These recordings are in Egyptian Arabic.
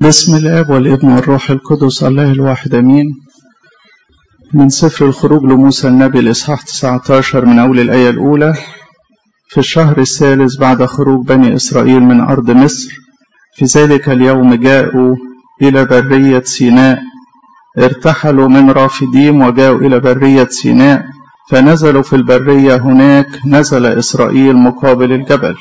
بسم الاب والابن والروح القدس الله الواحد امين من سفر الخروج لموسى النبي الاصحاح 19 من اول الايه الاولى في الشهر الثالث بعد خروج بني اسرائيل من ارض مصر في ذلك اليوم جاءوا الى بريه سيناء ارتحلوا من رافديم وجاءوا الى بريه سيناء فنزلوا في البريه هناك نزل اسرائيل مقابل الجبل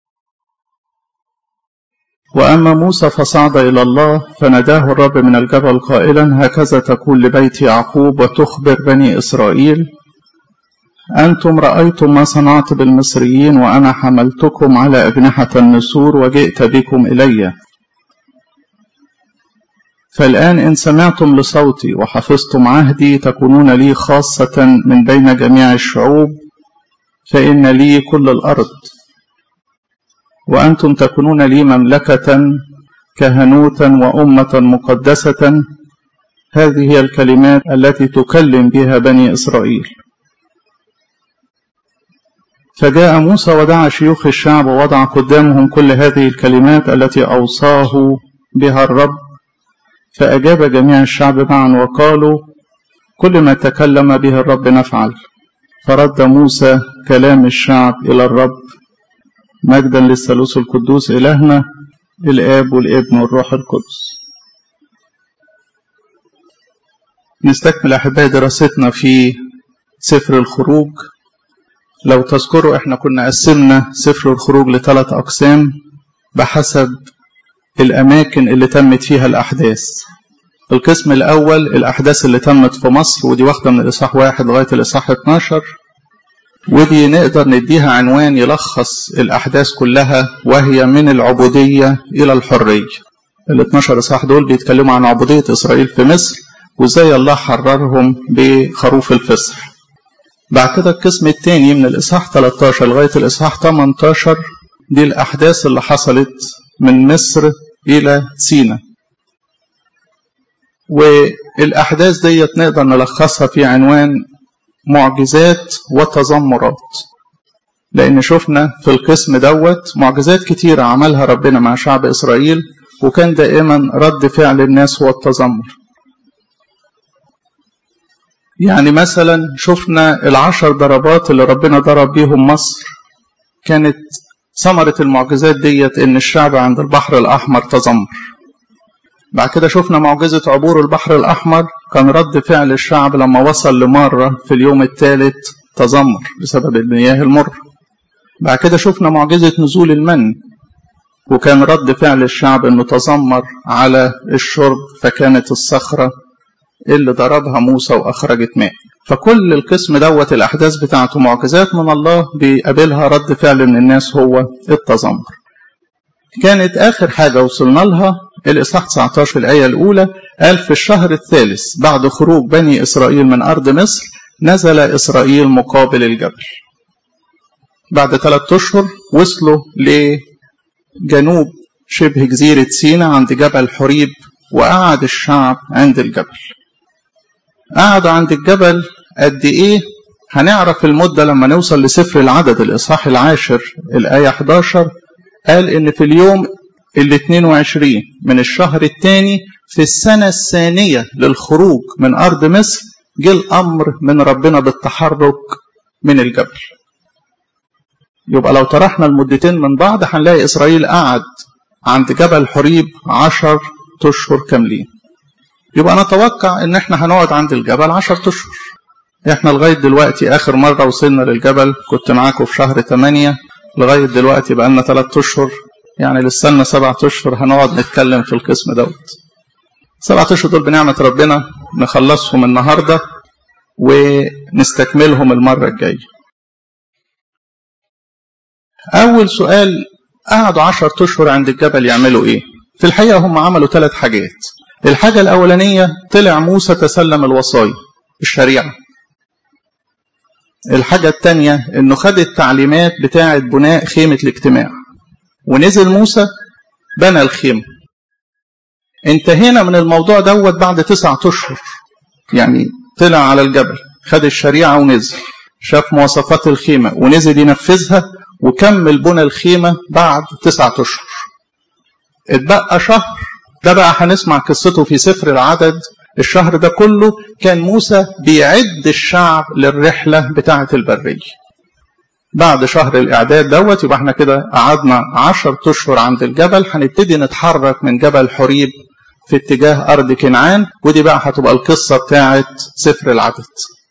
وأما موسى فصعد إلى الله فناداه الرب من الجبل قائلا هكذا تقول لبيت يعقوب وتخبر بني إسرائيل أنتم رأيتم ما صنعت بالمصريين وأنا حملتكم على أجنحة النسور وجئت بكم إلي فالآن إن سمعتم لصوتي وحفظتم عهدي تكونون لي خاصة من بين جميع الشعوب فإن لي كل الأرض وأنتم تكونون لي مملكة كهنوتا وأمة مقدسة هذه هي الكلمات التي تكلم بها بني إسرائيل فجاء موسى ودعا شيوخ الشعب ووضع قدامهم كل هذه الكلمات التي أوصاه بها الرب فأجاب جميع الشعب معا وقالوا كل ما تكلم به الرب نفعل فرد موسى كلام الشعب إلى الرب مجدا للثالوث القدوس إلهنا الآب والابن والروح القدس نستكمل أحبائي دراستنا في سفر الخروج لو تذكروا احنا كنا قسمنا سفر الخروج لثلاث أقسام بحسب الأماكن اللي تمت فيها الأحداث القسم الأول الأحداث اللي تمت في مصر ودي واخدة من الإصحاح واحد لغاية الإصحاح 12 ودي نقدر نديها عنوان يلخص الأحداث كلها وهي من العبودية إلى الحرية ال 12 إصحاح دول بيتكلموا عن عبودية إسرائيل في مصر وإزاي الله حررهم بخروف الفصح بعد كده القسم الثاني من الإصحاح 13 لغاية الإصحاح 18 دي الأحداث اللي حصلت من مصر إلى سينا والأحداث ديت نقدر نلخصها في عنوان معجزات وتذمرات لأن شفنا في القسم دوت معجزات كتيرة عملها ربنا مع شعب إسرائيل وكان دائما رد فعل الناس هو التذمر يعني مثلا شفنا العشر ضربات اللي ربنا ضرب بيهم مصر كانت ثمرة المعجزات ديت إن الشعب عند البحر الأحمر تذمر بعد كده شفنا معجزة عبور البحر الأحمر كان رد فعل الشعب لما وصل لمرة في اليوم الثالث تذمر بسبب المياه المر بعد كده شفنا معجزة نزول المن وكان رد فعل الشعب انه تذمر على الشرب فكانت الصخرة اللي ضربها موسى واخرجت ماء فكل القسم دوت الاحداث بتاعته معجزات من الله بيقابلها رد فعل من الناس هو التذمر كانت اخر حاجة وصلنا لها الإصحاح 19 الآية الأولى قال في الشهر الثالث بعد خروج بني إسرائيل من أرض مصر نزل إسرائيل مقابل الجبل بعد ثلاثة أشهر وصلوا لجنوب شبه جزيرة سينا عند جبل حريب وقعد الشعب عند الجبل قعدوا عند الجبل قد إيه هنعرف المدة لما نوصل لسفر العدد الإصحاح العاشر الآية 11 قال إن في اليوم ال 22 من الشهر الثاني في السنة الثانية للخروج من أرض مصر جه الأمر من ربنا بالتحرك من الجبل يبقى لو طرحنا المدتين من بعض هنلاقي إسرائيل قعد عند جبل حريب عشر أشهر كاملين يبقى نتوقع إن إحنا هنقعد عند الجبل عشر أشهر إحنا لغاية دلوقتي آخر مرة وصلنا للجبل كنت معاكم في شهر 8 لغاية دلوقتي بقى لنا 3 أشهر يعني لسنا سبعة أشهر هنقعد نتكلم في القسم دوت سبعة أشهر دول بنعمة ربنا نخلصهم النهاردة ونستكملهم المرة الجاية أول سؤال قعدوا عشر أشهر عند الجبل يعملوا إيه في الحقيقة هم عملوا ثلاث حاجات الحاجة الأولانية طلع موسى تسلم الوصايا الشريعة الحاجة الثانية إنه خد التعليمات بتاعة بناء خيمة الاجتماع ونزل موسى بنى الخيمة انتهينا من الموضوع دوت بعد تسعة أشهر يعني طلع على الجبل خد الشريعة ونزل شاف مواصفات الخيمة ونزل ينفذها وكمل بنى الخيمة بعد تسعة أشهر اتبقى شهر ده بقى هنسمع قصته في سفر العدد الشهر ده كله كان موسى بيعد الشعب للرحلة بتاعة البرية بعد شهر الإعداد دوت يبقى احنا كده قعدنا عشر أشهر عند الجبل هنبتدي نتحرك من جبل حريب في اتجاه أرض كنعان ودي بقى هتبقى القصة بتاعة سفر العدد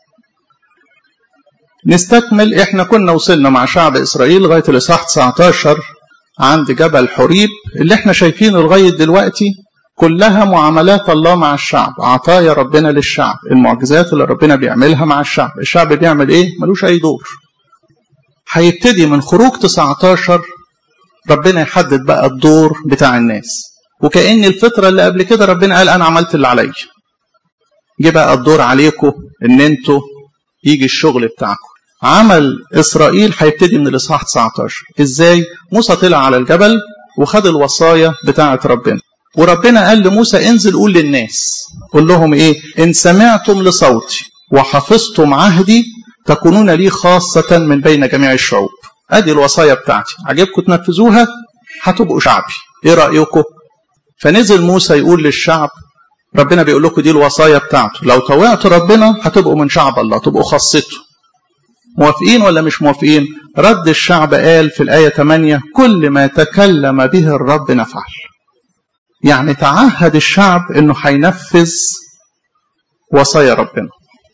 نستكمل احنا كنا وصلنا مع شعب إسرائيل لغاية الإصحاح 19 عند جبل حريب اللي احنا شايفينه لغاية دلوقتي كلها معاملات الله مع الشعب عطايا ربنا للشعب المعجزات اللي ربنا بيعملها مع الشعب الشعب بيعمل ايه ملوش اي دور هيبتدي من خروج 19 ربنا يحدد بقى الدور بتاع الناس وكأن الفترة اللي قبل كده ربنا قال أنا عملت اللي عليا جه بقى الدور عليكم إن أنتوا يجي الشغل بتاعكم عمل إسرائيل هيبتدي من الإصحاح 19 إزاي موسى طلع على الجبل وخد الوصايا بتاعة ربنا وربنا قال لموسى انزل قول للناس قول لهم ايه ان سمعتم لصوتي وحفظتم عهدي تكونون لي خاصة من بين جميع الشعوب ادي الوصايا بتاعتي عجبكم تنفذوها هتبقوا شعبي ايه رأيكم فنزل موسى يقول للشعب ربنا بيقول لكم دي الوصايا بتاعته لو طوعتوا ربنا هتبقوا من شعب الله تبقوا خاصته موافقين ولا مش موافقين رد الشعب قال في الآية 8 كل ما تكلم به الرب نفعل يعني تعهد الشعب انه هينفذ وصايا ربنا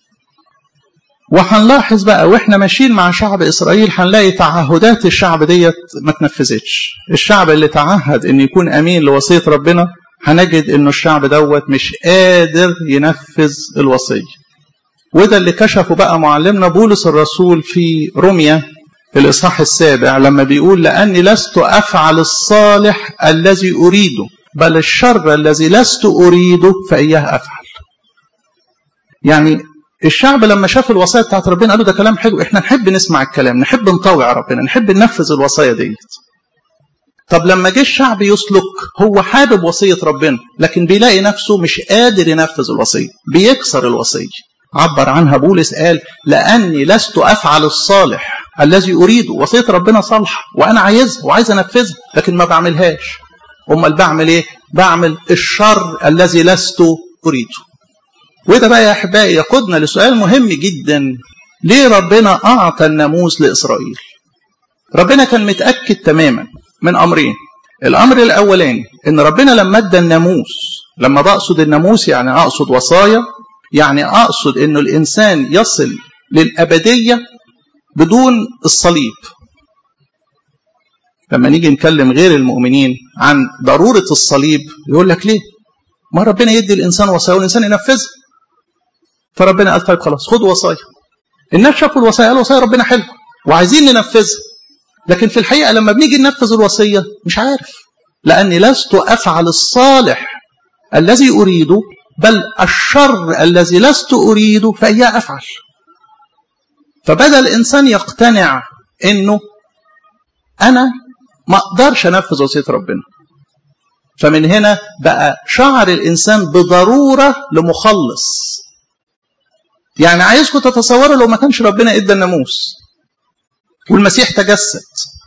وهنلاحظ بقى واحنا ماشيين مع شعب اسرائيل هنلاقي تعهدات الشعب ديت ما تنفذتش الشعب اللي تعهد ان يكون امين لوصيه ربنا هنجد انه الشعب دوت مش قادر ينفذ الوصيه وده اللي كشفه بقى معلمنا بولس الرسول في روميا الاصحاح السابع لما بيقول لاني لست افعل الصالح الذي اريده بل الشر الذي لست أريده فإياه أفعل يعني الشعب لما شاف الوصايا بتاعت ربنا قالوا ده كلام حلو احنا نحب نسمع الكلام نحب نطوع ربنا نحب ننفذ الوصايا ديت طب لما جه الشعب يسلك هو حابب وصية ربنا لكن بيلاقي نفسه مش قادر ينفذ الوصية بيكسر الوصية عبر عنها بولس قال لأني لست أفعل الصالح الذي أريده وصية ربنا صالحة وأنا عايزها وعايز أنفذها لكن ما بعملهاش امال بعمل ايه بعمل الشر الذي لست اريده وده بقى يا احبائي يقودنا لسؤال مهم جدا ليه ربنا اعطى الناموس لاسرائيل ربنا كان متاكد تماما من امرين الامر الاولاني ان ربنا لما ادى الناموس لما بقصد الناموس يعني اقصد وصايا يعني اقصد انه الانسان يصل للابديه بدون الصليب لما نيجي نكلم غير المؤمنين عن ضرورة الصليب يقول لك ليه؟ ما ربنا يدي الإنسان وصايا والإنسان ينفذها. فربنا قال طيب خلاص خدوا وصايا. الناس شافوا الوصايا قالوا وصايا ربنا حلوة وعايزين ننفذها. لكن في الحقيقة لما بنيجي ننفذ الوصية مش عارف. لأني لست أفعل الصالح الذي أريده بل الشر الذي لست أريده فإياه أفعل. فبدأ الإنسان يقتنع إنه أنا ما اقدرش انفذ وصيه ربنا فمن هنا بقى شعر الانسان بضروره لمخلص يعني عايزكم تتصوروا لو ما كانش ربنا ادى الناموس والمسيح تجسد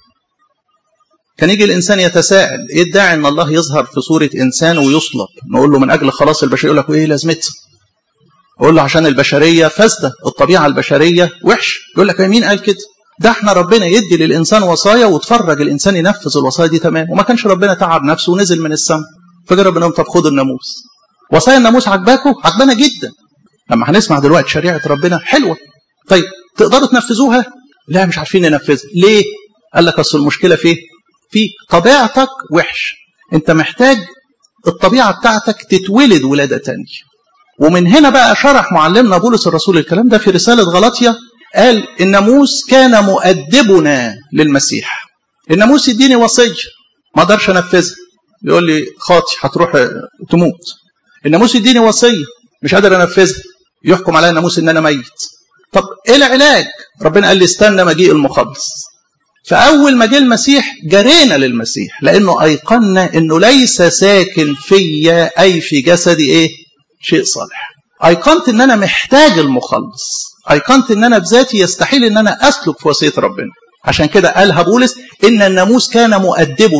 كان يجي الانسان يتساءل ايه الداعي ان الله يظهر في صوره انسان ويصلب نقول له من اجل خلاص البشريه يقول لك ايه لازمتها اقول له عشان البشريه فاسده الطبيعه البشريه وحش يقول لك مين قال كده ده احنا ربنا يدي للانسان وصايا وتفرج الانسان ينفذ الوصايا دي تمام وما كانش ربنا تعب نفسه ونزل من السماء فجر ربنا طب خد الناموس وصايا الناموس عجباكم عجبانا جدا لما هنسمع دلوقتي شريعه ربنا حلوه طيب تقدروا تنفذوها لا مش عارفين ننفذها ليه قال لك اصل المشكله فيه في طبيعتك وحش انت محتاج الطبيعه بتاعتك تتولد ولاده تانية ومن هنا بقى شرح معلمنا بولس الرسول الكلام ده في رساله غلطيه قال الناموس كان مؤدبنا للمسيح الناموس يديني وصيه ما اقدرش انفذها يقول لي خاطي هتروح تموت الناموس يديني وصيه مش قادر انفذها يحكم عليا الناموس ان انا ميت طب ايه العلاج ربنا قال لي استنى مجيء المخلص فاول ما جه المسيح جرينا للمسيح لانه ايقنا انه ليس ساكن فيا اي في جسدي ايه شيء صالح ايقنت ان انا محتاج المخلص ايقنت ان انا بذاتي يستحيل ان انا اسلك في وصيه ربنا عشان كده قالها بولس ان الناموس كان مؤدبنا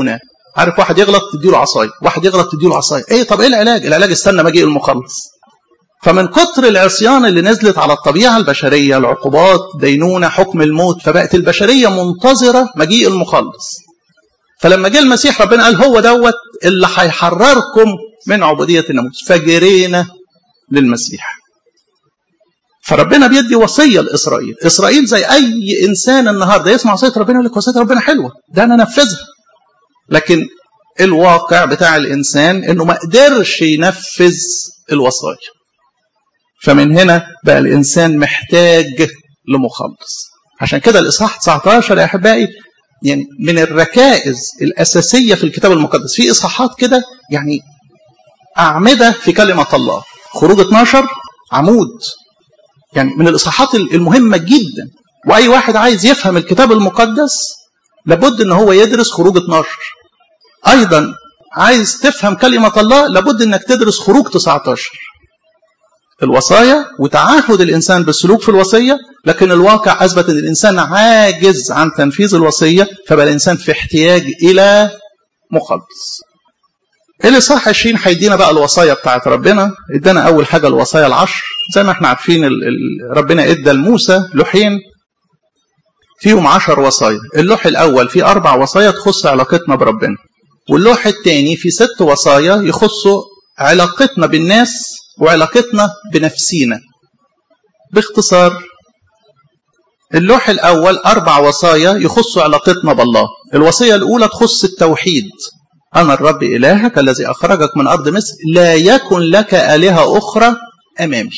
عارف واحد يغلط تديله عصايه واحد يغلط تديله عصايه ايه طب ايه العلاج العلاج استنى مجيء المخلص فمن كتر العصيان اللي نزلت على الطبيعه البشريه العقوبات دينونه حكم الموت فبقت البشريه منتظره مجيء المخلص فلما جه المسيح ربنا قال هو دوت اللي هيحرركم من عبوديه الناموس فجرينا للمسيح فربنا بيدي وصيه لاسرائيل اسرائيل زي اي انسان النهارده يسمع وصيه ربنا يقول لك وصيه ربنا حلوه ده انا انفذها لكن الواقع بتاع الانسان انه ما قدرش ينفذ الوصايا فمن هنا بقى الانسان محتاج لمخلص عشان كده الاصحاح 19 يا احبائي يعني من الركائز الاساسيه في الكتاب المقدس في اصحاحات كده يعني اعمده في كلمه الله خروج 12 عمود يعني من الاصحاحات المهمه جدا واي واحد عايز يفهم الكتاب المقدس لابد ان هو يدرس خروج 12 ايضا عايز تفهم كلمه الله لابد انك تدرس خروج 19 الوصايا وتعهد الانسان بالسلوك في الوصيه لكن الواقع اثبت ان الانسان عاجز عن تنفيذ الوصيه فبقى الانسان في احتياج الى مخلص الاصحاح 20 هيدينا بقى الوصايا بتاعت ربنا ادانا اول حاجه الوصايا العشر زي ما احنا عارفين ال ال ربنا ادى لموسى لوحين فيهم عشر وصايا اللوح الاول فيه اربع وصايا تخص علاقتنا بربنا واللوح الثاني فيه ست وصايا يخصوا علاقتنا بالناس وعلاقتنا بنفسينا باختصار اللوح الأول أربع وصايا يخصوا علاقتنا بالله الوصية الأولى تخص التوحيد أنا الرب إلهك الذي أخرجك من أرض مصر لا يكن لك آلهة أخرى أمامي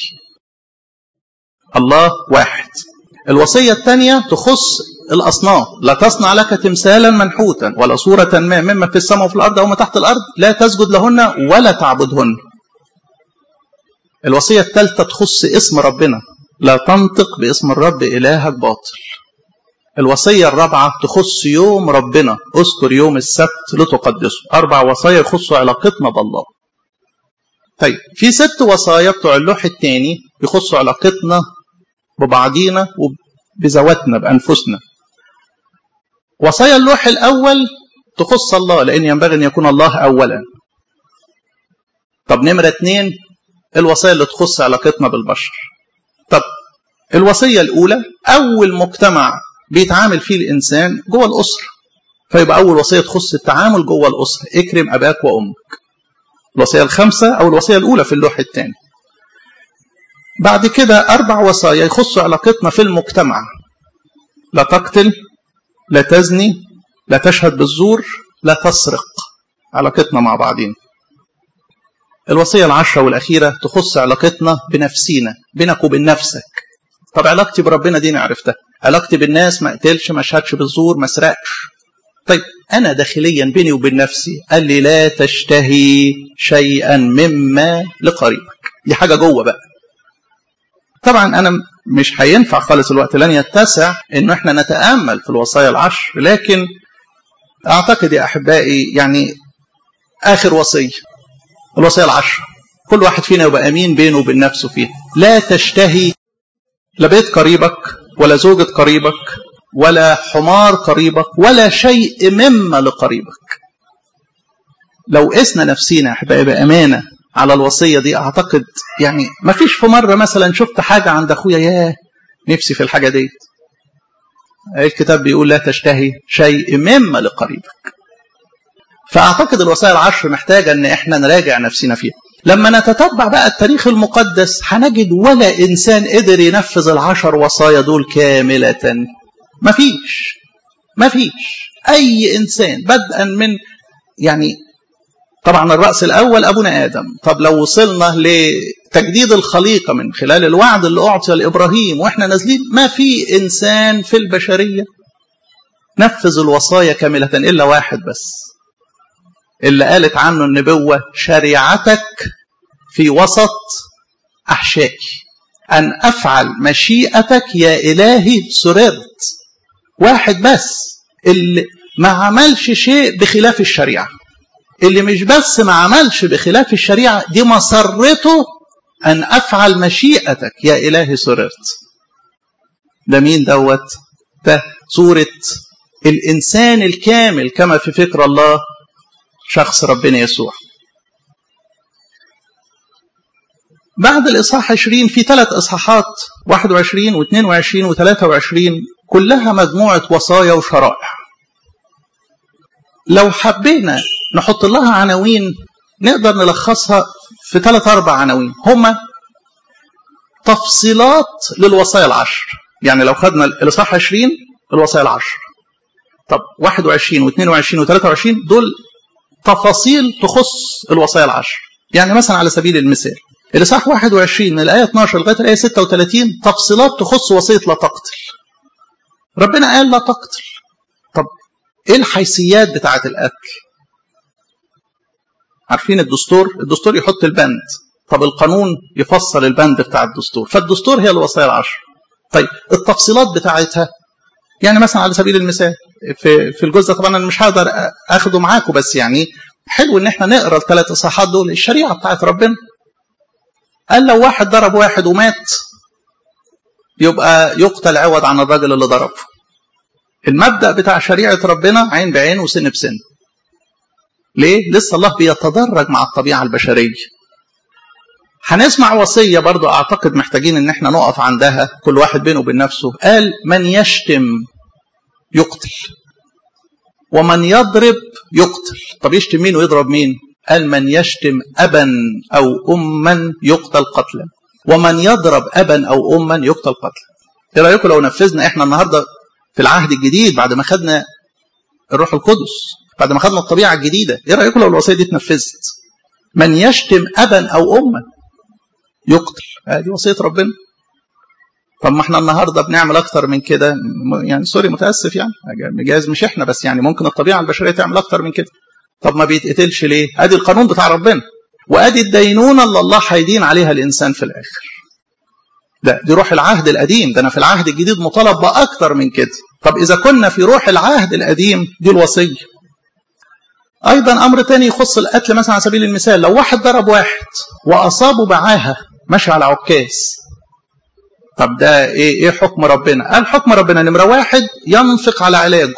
الله واحد الوصية الثانية تخص الأصنام لا تصنع لك تمثالا منحوتا ولا صورة ما مما في السماء وفي الأرض أو ما تحت الأرض لا تسجد لهن ولا تعبدهن الوصية الثالثة تخص اسم ربنا لا تنطق باسم الرب إلهك باطل الوصية الرابعة تخص يوم ربنا اذكر يوم السبت لتقدسه أربع وصايا يخصوا علاقتنا بالله طيب في ست وصايا بتوع اللوح الثاني يخصوا علاقتنا ببعضينا وبذواتنا بأنفسنا وصايا اللوح الأول تخص الله لأن ينبغي أن يكون الله أولا طب نمرة اثنين الوصايا اللي تخص علاقتنا بالبشر طب الوصية الأولى أول مجتمع بيتعامل فيه الإنسان جوه الأسرة فيبقى أول وصية تخص التعامل جوه الأسرة اكرم أباك وأمك الوصية الخامسة أو الوصية الأولى في اللوح الثاني بعد كده أربع وصايا يخصوا علاقتنا في المجتمع لا تقتل لا تزني لا تشهد بالزور لا تسرق علاقتنا مع بعضين الوصية العشرة والأخيرة تخص علاقتنا بنفسينا بينك وبين نفسك طب علاقتي بربنا دي أنا عرفتها علاقتي بالناس ما اقتلش ما اشهدش بالزور ما اسرقش طيب أنا داخليا بيني وبين نفسي قال لي لا تشتهي شيئا مما لقريبك دي حاجة جوه بقى طبعا أنا مش هينفع خالص الوقت لن يتسع إنه إحنا نتأمل في الوصايا العشر لكن أعتقد يا أحبائي يعني آخر وصية الوصية العشر كل واحد فينا يبقى أمين بينه وبين نفسه فيها لا تشتهي لا بيت قريبك ولا زوجة قريبك ولا حمار قريبك ولا شيء مما لقريبك لو قسنا نفسينا يا أحبائي بأمانة على الوصية دي أعتقد يعني ما فيش في مرة مثلا شفت حاجة عند أخويا ياه نفسي في الحاجة دي الكتاب بيقول لا تشتهي شيء مما لقريبك فأعتقد الوصايا العشر محتاجة أن إحنا نراجع نفسنا فيها لما نتتبع بقى التاريخ المقدس هنجد ولا إنسان قدر ينفذ العشر وصايا دول كاملة مفيش مفيش أي إنسان بدءا من يعني طبعا الرأس الأول أبونا آدم طب لو وصلنا لتجديد الخليقة من خلال الوعد اللي أعطي لإبراهيم وإحنا نازلين ما في إنسان في البشرية نفذ الوصايا كاملة إلا واحد بس اللي قالت عنه النبوة شريعتك في وسط أحشائي أن أفعل مشيئتك يا إلهي سررت واحد بس اللي ما عملش شيء بخلاف الشريعة اللي مش بس ما عملش بخلاف الشريعة دي مسرته أن أفعل مشيئتك يا إلهي سررت ده مين دوت ده صورة الإنسان الكامل كما في فكر الله شخص ربنا يسوع بعد الإصحاح 20 في ثلاث إصحاحات 21 و22 و23 كلها مجموعة وصايا وشرائع لو حبينا نحط لها عناوين نقدر نلخصها في ثلاث أربع عناوين هما تفصيلات للوصايا العشر يعني لو خدنا الإصحاح 20 الوصايا العشر طب 21 و22 و23 دول تفاصيل تخص الوصايا العشر يعني مثلا على سبيل المثال الإصحاح 21 من الآية 12 لغاية الآية 36 تفصيلات تخص وصية لا تقتل ربنا قال لا تقتل طب ايه الحيثيات بتاعة القتل عارفين الدستور الدستور يحط البند طب القانون يفصل البند بتاع الدستور فالدستور هي الوصايا العشر طيب التفصيلات بتاعتها يعني مثلا على سبيل المثال في في الجزء طبعا انا مش هقدر اخده معاكم بس يعني حلو ان احنا نقرا الثلاث اصحاحات دول الشريعه بتاعت ربنا قال لو واحد ضرب واحد ومات يبقى يقتل عوض عن الراجل اللي ضربه المبدا بتاع شريعه ربنا عين بعين وسن بسن ليه لسه الله بيتدرج مع الطبيعه البشريه هنسمع وصيه برضو اعتقد محتاجين ان احنا نقف عندها كل واحد بينه وبين نفسه قال من يشتم يقتل ومن يضرب يقتل طب يشتم مين ويضرب مين قال من يشتم ابا او اما يقتل قتلا ومن يضرب ابا او اما يقتل قتلا ايه رايكم لو نفذنا احنا النهارده في العهد الجديد بعد ما خدنا الروح القدس بعد ما خدنا الطبيعه الجديده ايه رايكم لو الوصيه دي اتنفذت من يشتم ابا او اما يقتل هذه وصيه ربنا طب ما احنا النهارده بنعمل اكتر من كده يعني سوري متاسف يعني جايز مش احنا بس يعني ممكن الطبيعه البشريه تعمل اكتر من كده طب ما بيتقتلش ليه ادي القانون بتاع ربنا وادي الدينونه اللي الله هيدين عليها الانسان في الاخر ده دي روح العهد القديم ده انا في العهد الجديد مطالب باكتر من كده طب اذا كنا في روح العهد القديم دي الوصيه ايضا امر تاني يخص القتل مثلا على سبيل المثال لو واحد ضرب واحد واصابه بعاهه ماشي على عكاز طب ده ايه ايه حكم ربنا قال حكم ربنا نمره واحد ينفق على علاجه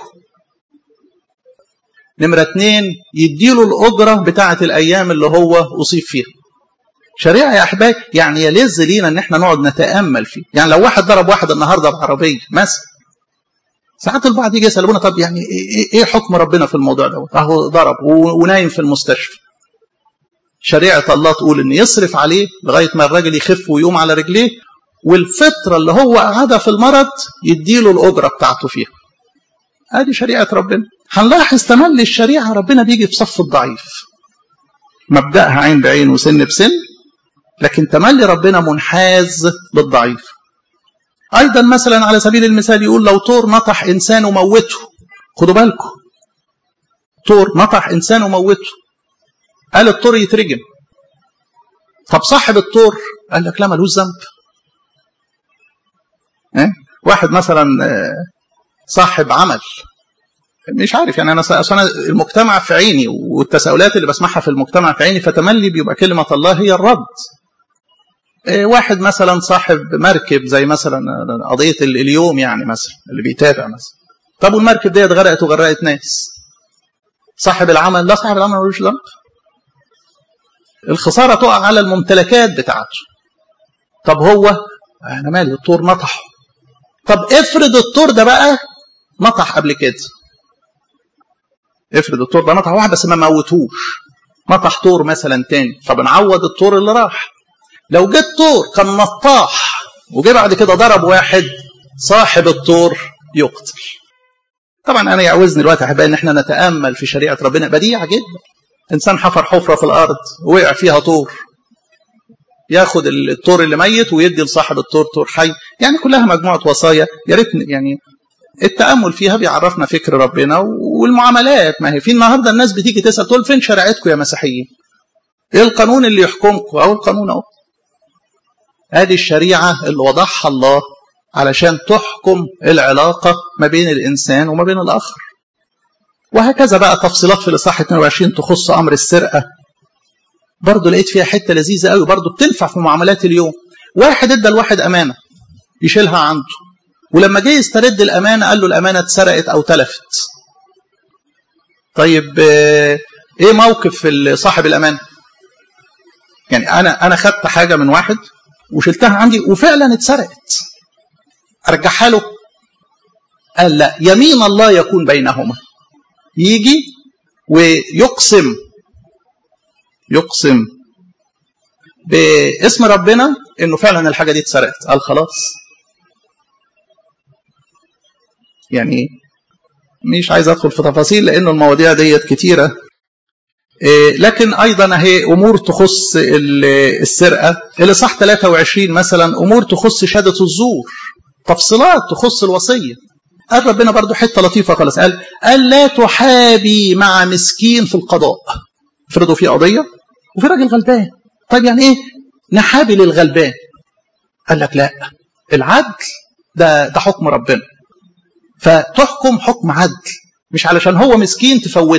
نمرة اتنين يديله الأجرة بتاعة الأيام اللي هو أصيب فيها شريعة يا أحبائي يعني يلز لينا إن إحنا نقعد نتأمل فيه يعني لو واحد ضرب واحد النهاردة بعربية مثلا ساعات البعض يجي يسألونا طب يعني إيه, إيه حكم ربنا في الموضوع ده أهو ضرب ونايم في المستشفى شريعة الله تقول إن يصرف عليه لغاية ما الراجل يخف ويقوم على رجليه والفترة اللي هو قعدها في المرض يديله الأجرة بتاعته فيها هذه شريعة ربنا هنلاحظ تملي الشريعة ربنا بيجي في صف الضعيف مبدأها عين بعين وسن بسن لكن تملي ربنا منحاز للضعيف أيضا مثلا على سبيل المثال يقول لو طور نطح إنسان وموته خدوا بالكم طور نطح إنسان وموته قال الطور يترجم طب صاحب الطور قال لك لا ملوش ذنب اه؟ واحد مثلا صاحب عمل مش عارف يعني انا انا المجتمع في عيني والتساؤلات اللي بسمعها في المجتمع في عيني فتملي بيبقى كلمه الله هي الرد. واحد مثلا صاحب مركب زي مثلا قضيه اليوم يعني مثلا اللي بيتابع مثلا. طب والمركب ديت غرقت وغرقت ناس. صاحب العمل لا صاحب العمل ملوش ذنب. الخساره تقع على الممتلكات بتاعته. طب هو انا مالي الطور نطحه. طب افرض الطور ده بقى نطح قبل كده افرض الطور ده نطح واحد بس ما موتوش نطح طور مثلا تاني فبنعوض الطور اللي راح لو جه الطور كان نطاح وجه بعد كده ضرب واحد صاحب الطور يقتل طبعا انا يعوزني الوقت يا احبائي ان احنا نتامل في شريعه ربنا بديعه جدا انسان حفر حفره في الارض وقع فيها طور ياخد الطور اللي ميت ويدي لصاحب الطور طور حي يعني كلها مجموعه وصايا يا ريت يعني التامل فيها بيعرفنا فكر ربنا والمعاملات ما هي في النهارده الناس بتيجي تسال تقول فين شريعتكم يا مسيحيين؟ ايه القانون اللي يحكمكم؟ اهو القانون اهو. ادي الشريعه اللي وضعها الله علشان تحكم العلاقه ما بين الانسان وما بين الاخر. وهكذا بقى تفصيلات في الاصحاح 22 تخص امر السرقه. برضه لقيت فيها حته لذيذه قوي برضه بتنفع في معاملات اليوم. واحد ادى لواحد امانه يشيلها عنده. ولما جه يسترد الامانه قال له الامانه اتسرقت او تلفت. طيب ايه موقف صاحب الأمان يعني أنا أنا خدت حاجة من واحد وشلتها عندي وفعلا اتسرقت أرجعها له قال لا يمين الله يكون بينهما يجي ويقسم يقسم باسم ربنا انه فعلا الحاجه دي اتسرقت قال خلاص يعني مش عايز ادخل في تفاصيل لانه المواضيع ديت كتيره لكن ايضا اهي امور تخص السرقه اللي صح 23 مثلا امور تخص شهاده الزور تفصيلات تخص الوصيه قال ربنا برضو حته لطيفه خالص قال قال لا تحابي مع مسكين في القضاء افرضوا في قضيه وفي راجل غلبان طيب يعني ايه نحابي للغلبان قال لك لا العدل ده ده حكم ربنا فتحكم حكم عدل مش علشان هو مسكين تفوت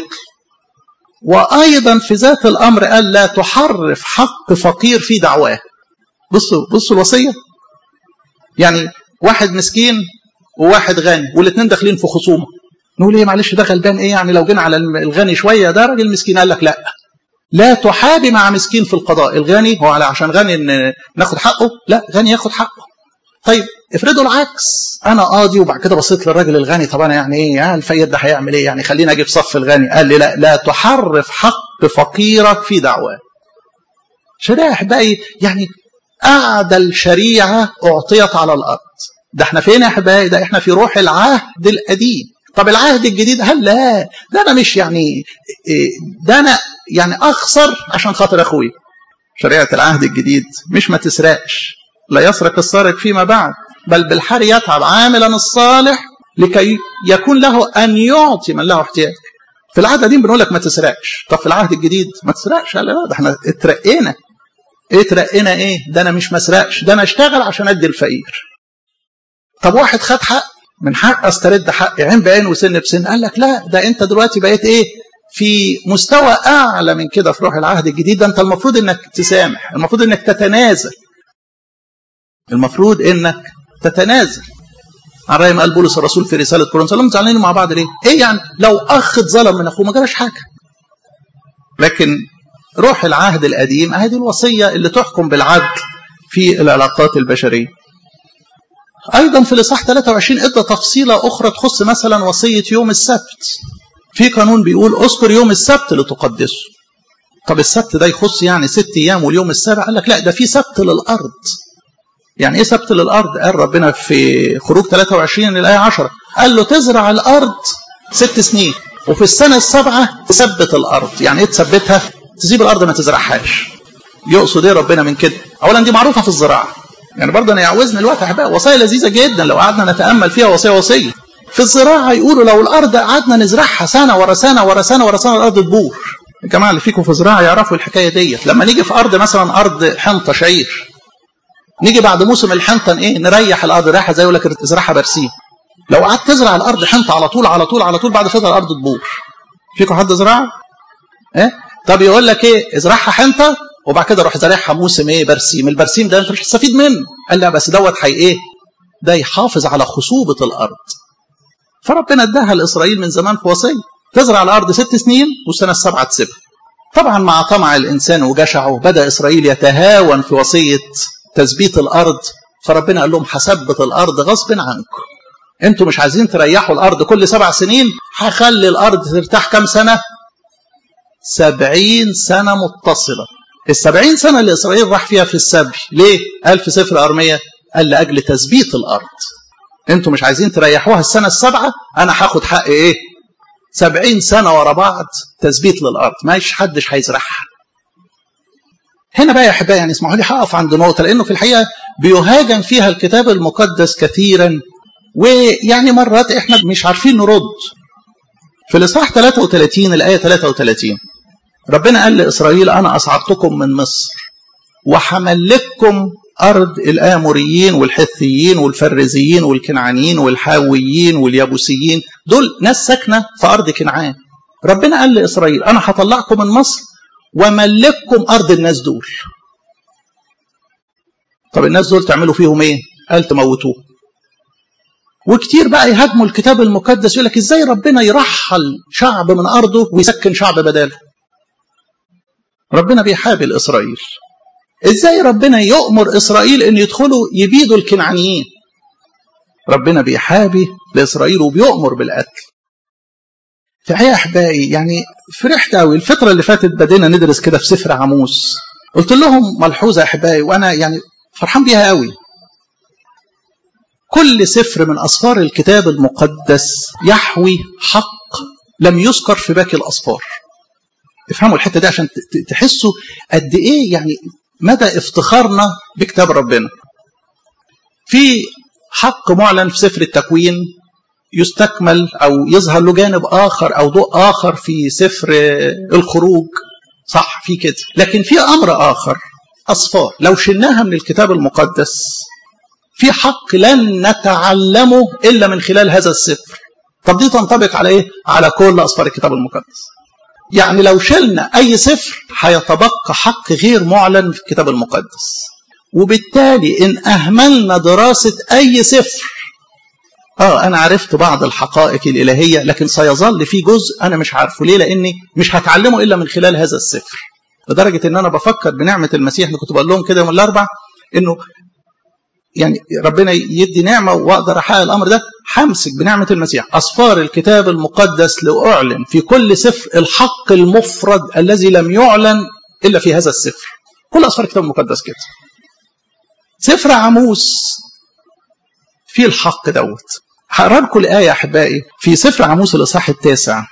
وايضا في ذات الامر قال لا تحرف حق فقير في دعواه بصوا بصوا الوصيه يعني واحد مسكين وواحد غني والاثنين داخلين في خصومه نقول ايه معلش ده غلبان ايه يعني لو جينا على الغني شويه ده راجل مسكين قال لك لا لا تحابي مع مسكين في القضاء الغني هو على عشان غني ان ناخد حقه لا غني ياخد حقه طيب افرضوا العكس انا قاضي وبعد كده بصيت للراجل الغني طب انا يعني ايه يعني الفقير ده هيعمل ايه يعني خليني اجي في صف الغني قال لي لا لا تحرف حق فقيرك في دعواه شريعه احبائي يعني اعدل شريعه اعطيت على الارض ده احنا فين يا احبائي ده احنا في روح العهد القديم طب العهد الجديد هل لا ده انا مش يعني ده انا يعني اخسر عشان خاطر اخوي شريعه العهد الجديد مش ما تسرقش لا يسرق السارق فيما بعد بل بالحر يتعب عاملا الصالح لكي يكون له ان يعطي من له احتياج في العهد القديم بنقول لك ما تسرقش طب في العهد الجديد ما تسرقش لا لا ده احنا اترقينا ايه اترقينا ايه ده انا مش مسرقش ده انا اشتغل عشان ادي الفقير طب واحد خد حق من حق استرد حقي عين بعين وسن بسن قال لك لا ده انت دلوقتي بقيت ايه في مستوى اعلى من كده في روح العهد الجديد ده انت المفروض انك تسامح المفروض انك تتنازل المفروض انك تتنازل عن رأي ما قال بولس الرسول في رسالة كورنثوس لهم زعلانين مع بعض ليه؟ ايه يعني لو اخ اتظلم من اخوه ما جراش حاجة. لكن روح العهد القديم هذه الوصية اللي تحكم بالعدل في العلاقات البشرية. ايضا في الاصحاح 23 ادى تفصيلة اخرى تخص مثلا وصية يوم السبت. في قانون بيقول اذكر يوم السبت لتقدسه. طب السبت ده يخص يعني ست ايام واليوم السابع قال لك لا ده في سبت للارض. يعني ايه سبت للارض قال ربنا في خروج 23 الايه 10 قال له تزرع الارض ست سنين وفي السنه السابعه تثبت الارض يعني ايه تثبتها تسيب الارض ما تزرعهاش يقصد ايه ربنا من كده اولا دي معروفه في الزراعه يعني برضه انا يعوزني الوقت يا احباب وصايا لذيذه جدا لو قعدنا نتامل فيها وصيه وصيه في الزراعه يقولوا لو الارض قعدنا نزرعها سنه ورا سنه ورا سنه ورا سنه الارض تبور الجماعه اللي فيكم في زراعه يعرفوا الحكايه ديت لما نيجي في ارض مثلا ارض حنطه شعير نيجي بعد موسم الحنطه ايه نريح الارض رايحه زي يقول لك تزرعها برسيم لو قعدت تزرع الارض حنطه على طول على طول على طول بعد فتره الارض تبور فيكم حد زراعه ايه طب يقول لك ايه ازرعها حنطه وبعد كده روح زارعها موسم ايه برسيم البرسيم ده انت مش هتستفيد منه قال لا بس دوت حي ايه ده يحافظ على خصوبه الارض فربنا اداها لاسرائيل من زمان في وصيه تزرع الارض ست سنين والسنه السابعه تسيبها طبعا مع طمع الانسان وجشعه بدا اسرائيل يتهاون في وصيه تثبيت الارض فربنا قال لهم هثبت الارض غصب عنكم انتوا مش عايزين تريحوا الارض كل سبع سنين هخلي الارض ترتاح كام سنه سبعين سنه متصله السبعين سنه اللي اسرائيل راح فيها في السبي ليه قال في سفر ارميه قال لاجل تثبيت الارض انتوا مش عايزين تريحوها السنه السابعه انا هاخد حق ايه سبعين سنه ورا بعض تثبيت للارض مش حدش هيزرعها هنا بقى يا احبائي يعني اسمحوا لي هقف عند نقطه لانه في الحقيقه بيهاجم فيها الكتاب المقدس كثيرا ويعني مرات احنا مش عارفين نرد في الاصحاح 33 الايه 33 ربنا قال لاسرائيل انا اصعدتكم من مصر وحملككم ارض الاموريين والحثيين والفرزيين والكنعانيين والحاويين واليابوسيين دول ناس ساكنه في ارض كنعان ربنا قال لاسرائيل انا هطلعكم من مصر وملككم ارض الناس دول طب الناس دول تعملوا فيهم ايه قال تموتوه وكتير بقى يهاجموا الكتاب المقدس يقول لك ازاي ربنا يرحل شعب من ارضه ويسكن شعب بداله ربنا بيحابل إسرائيل إزاي ربنا يؤمر إسرائيل أن يدخلوا يبيدوا الكنعانيين ربنا بيحابي لإسرائيل وبيؤمر بالقتل فهي أحبائي يعني فرحت قوي الفترة اللي فاتت بدينا ندرس كده في سفر عموس قلت لهم ملحوظة أحبائي وأنا يعني فرحان بيها قوي كل سفر من أسفار الكتاب المقدس يحوي حق لم يذكر في باقي الأسفار افهموا الحتة دي عشان تحسوا قد إيه يعني مدى افتخارنا بكتاب ربنا في حق معلن في سفر التكوين يستكمل أو يظهر له جانب آخر أو ضوء آخر في سفر الخروج صح في كده لكن في أمر آخر أصفار لو شلناها من الكتاب المقدس في حق لن نتعلمه إلا من خلال هذا السفر طب دي تنطبق على إيه؟ على كل أصفار الكتاب المقدس يعني لو شلنا أي سفر هيتبقى حق غير معلن في الكتاب المقدس وبالتالي إن أهملنا دراسة أي سفر آه أنا عرفت بعض الحقائق الإلهية لكن سيظل في جزء أنا مش عارفه ليه لأني مش هتعلمه إلا من خلال هذا السفر لدرجة إن أنا بفكر بنعمة المسيح اللي كنت بقول لهم كده يوم الأربع إنه يعني ربنا يدي نعمة وأقدر أحقق الأمر ده همسك بنعمة المسيح أصفار الكتاب المقدس لأعلن في كل سفر الحق المفرد الذي لم يعلن إلا في هذا السفر كل أصفار الكتاب المقدس كده سفر عموس فيه الحق دوت هقرا لكم الآية أحبائي في سفر عموس الإصحاح التاسع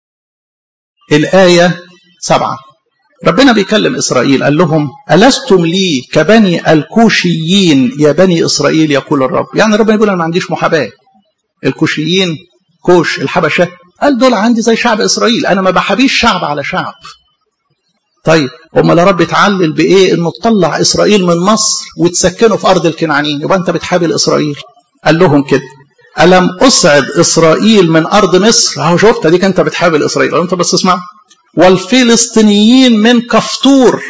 الآية سبعة ربنا بيكلم إسرائيل قال لهم ألستم لي كبني الكوشيين يا بني إسرائيل يقول الرب يعني ربنا يقول أنا ما عنديش محاباة الكوشيين كوش الحبشة قال دول عندي زي شعب إسرائيل أنا ما بحبيش شعب على شعب طيب امال يا رب تعلل بايه انه تطلع اسرائيل من مصر وتسكنه في ارض الكنعانيين يبقى انت بتحابل اسرائيل قال لهم كده الم اصعد اسرائيل من ارض مصر اهو شفت اديك انت بتحابل اسرائيل انت بس اسمع والفلسطينيين من كفتور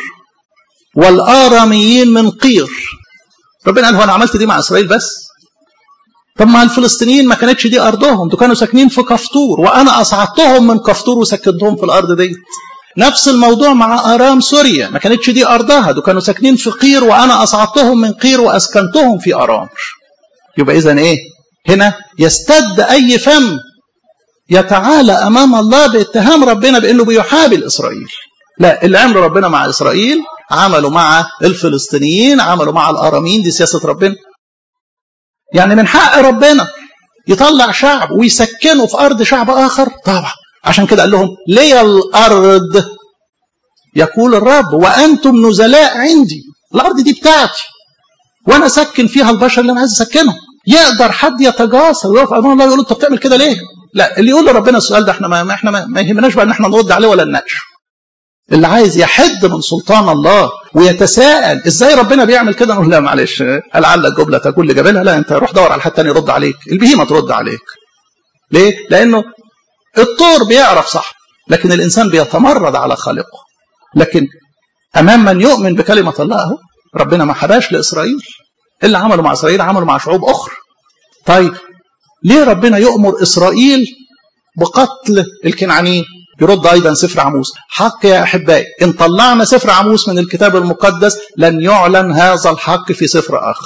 والاراميين من قير ربنا قال هو انا عملت دي مع اسرائيل بس طب ما الفلسطينيين ما كانتش دي ارضهم دول كانوا ساكنين في كفتور وانا اصعدتهم من كفتور وسكنتهم في الارض ديت نفس الموضوع مع ارام سوريا ما كانتش دي ارضها دول كانوا ساكنين في قير وانا اصعدتهم من قير واسكنتهم في ارام يبقى اذا ايه هنا يستد اي فم يتعالى امام الله باتهام ربنا بانه بيحابل اسرائيل لا اللي عمله ربنا مع اسرائيل عملوا مع الفلسطينيين عملوا مع الاراميين دي سياسه ربنا يعني من حق ربنا يطلع شعب ويسكنه في ارض شعب اخر طبعا عشان كده قال لهم لي الارض يقول الرب وانتم نزلاء عندي الارض دي بتاعتي وانا سكن فيها البشر اللي انا عايز اسكنهم يقدر حد يتجاسر ويقف امام الله يقول انت بتعمل كده ليه؟ لا اللي يقول لربنا السؤال ده احنا ما احنا ما, ما يهمناش بقى ان احنا نرد عليه ولا نناقشه. اللي عايز يحد من سلطان الله ويتساءل ازاي ربنا بيعمل كده نقول لا معلش لعل جبله تكون لجبلها لا انت روح دور على حد تاني يرد عليك البهيمه ترد عليك. ليه؟ لانه الطور بيعرف صح لكن الانسان بيتمرد على خالقه. لكن امام من يؤمن بكلمه الله اهو ربنا ما حباش لاسرائيل اللي عملوا مع اسرائيل عملوا مع شعوب اخرى. طيب ليه ربنا يؤمر اسرائيل بقتل الكنعانيين؟ يرد ايضا سفر عموس حق يا احبائي ان طلعنا سفر عموس من الكتاب المقدس لن يعلن هذا الحق في سفر اخر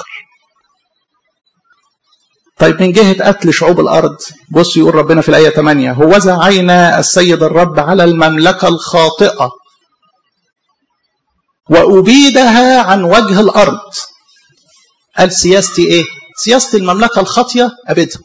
طيب من جهة قتل شعوب الأرض بص يقول ربنا في الآية 8 هوذا عين السيد الرب على المملكة الخاطئة وأبيدها عن وجه الأرض قال سياستي إيه؟ سياسة المملكة الخاطية أبدها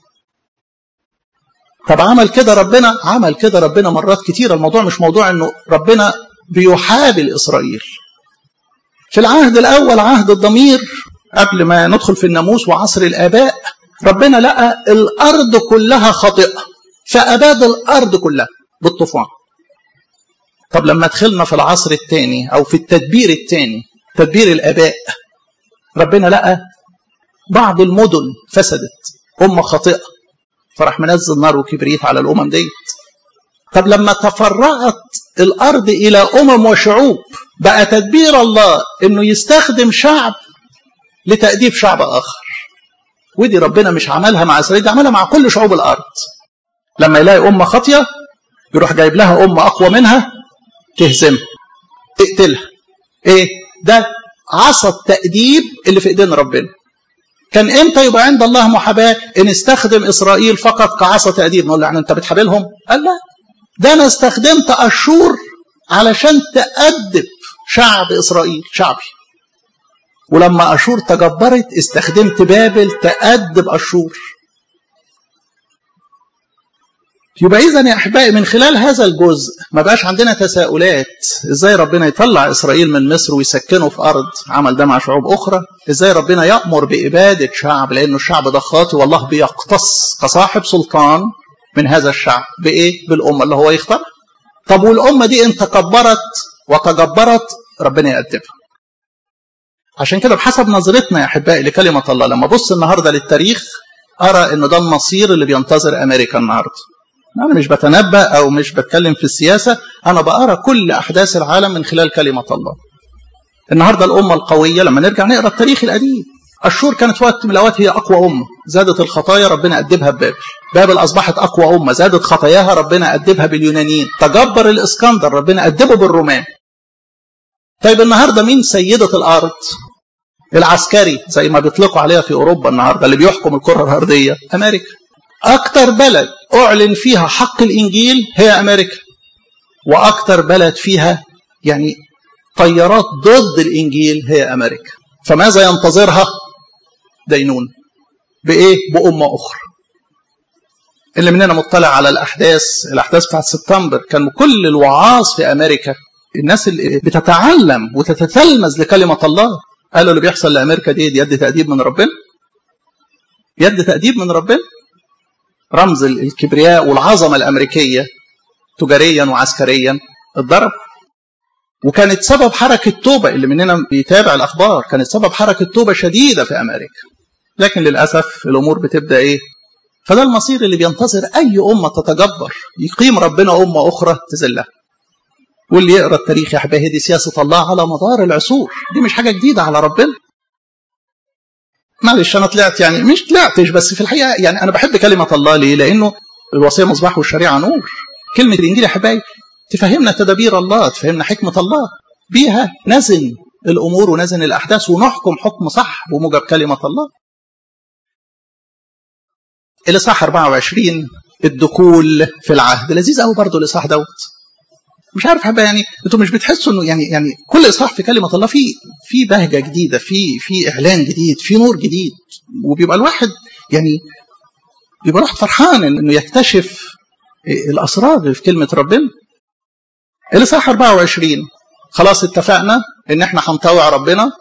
طب عمل كده ربنا عمل كده ربنا مرات كتير الموضوع مش موضوع انه ربنا بيحابل اسرائيل في العهد الاول عهد الضمير قبل ما ندخل في الناموس وعصر الاباء ربنا لقى الارض كلها خاطئه فاباد الارض كلها بالطوفان طب لما دخلنا في العصر الثاني او في التدبير الثاني تدبير الاباء ربنا لقى بعض المدن فسدت امه خاطئه فراح منزل نار وكبريت على الامم ديت طب لما تفرعت الارض الى امم وشعوب بقى تدبير الله انه يستخدم شعب لتاديب شعب اخر ودي ربنا مش عملها مع اسرائيل عملها مع كل شعوب الارض لما يلاقي امه خاطيه يروح جايب لها امه اقوى منها تهزمها اقتلها ايه ده عصا التأديب اللي في ايدين ربنا كان امتى يبقى عند الله محاباة ان استخدم اسرائيل فقط كعصا تأديب نقول له يعني انت بتحابلهم قال لا ده انا استخدمت اشور علشان تأدب شعب اسرائيل شعبي ولما اشور تجبرت استخدمت بابل تأدب اشور يبقى اذا يا احبائي من خلال هذا الجزء ما بقاش عندنا تساؤلات ازاي ربنا يطلع اسرائيل من مصر ويسكنه في ارض عمل ده مع شعوب اخرى ازاي ربنا يامر باباده شعب لانه الشعب ده خاطي والله بيقتص كصاحب سلطان من هذا الشعب بايه بالامه اللي هو يختار طب والامه دي ان تكبرت وتجبرت ربنا يأدبها عشان كده بحسب نظرتنا يا احبائي لكلمه الله لما ابص النهارده للتاريخ ارى ان ده المصير اللي بينتظر امريكا النهارده أنا مش بتنبأ أو مش بتكلم في السياسة أنا بقرأ كل أحداث العالم من خلال كلمة الله النهاردة الأمة القوية لما نرجع نقرأ التاريخ القديم الشور كانت في وقت من الأوقات هي أقوى أمة زادت الخطايا ربنا أدبها ببابل بابل أصبحت أقوى أمة زادت خطاياها ربنا أدبها باليونانيين تجبر الإسكندر ربنا أدبه بالرومان طيب النهاردة مين سيدة الأرض العسكري زي ما بيطلقوا عليها في أوروبا النهاردة اللي بيحكم الكرة الأرضية أمريكا أكتر بلد أعلن فيها حق الإنجيل هي أمريكا وأكتر بلد فيها يعني طيارات ضد الإنجيل هي أمريكا فماذا ينتظرها دينون بإيه بأمة أخرى اللي مننا مطلع على الأحداث الأحداث بتاعت سبتمبر كان كل الوعاظ في أمريكا الناس اللي بتتعلم وتتتلمذ لكلمة الله قالوا اللي بيحصل لأمريكا دي, دي يد تأديب من ربنا يد تأديب من ربنا رمز الكبرياء والعظمة الأمريكية تجاريا وعسكريا اتضرب وكانت سبب حركة توبة اللي مننا بيتابع الأخبار كانت سبب حركة توبة شديدة في أمريكا لكن للأسف الأمور بتبدأ إيه فده المصير اللي بينتظر أي أمة تتجبر يقيم ربنا أمة أخرى تذلها واللي يقرأ التاريخ يا حبايبي دي سياسة الله على مدار العصور دي مش حاجة جديدة على ربنا معلش انا طلعت يعني مش طلعتش بس في الحقيقه يعني انا بحب كلمه الله ليه؟ لانه الوصيه مصباح والشريعه نور. كلمه الانجيل يا حبايبي تفهمنا تدابير الله، تفهمنا حكمه الله. بيها نزن الامور ونزن الاحداث ونحكم حكم صح بموجب كلمه الله. الاصحاح 24 الدخول في العهد لذيذ قوي برضه الاصحاح دوت. مش عارف حبا يعني انتوا مش بتحسوا انه يعني يعني كل اصحاح في كلمه الله في في بهجه جديده في في اعلان جديد في نور جديد وبيبقى الواحد يعني بيبقى الواحد فرحان انه يكتشف الاسرار اللي في كلمه ربنا الاصحاح 24 خلاص اتفقنا ان احنا هنطوع ربنا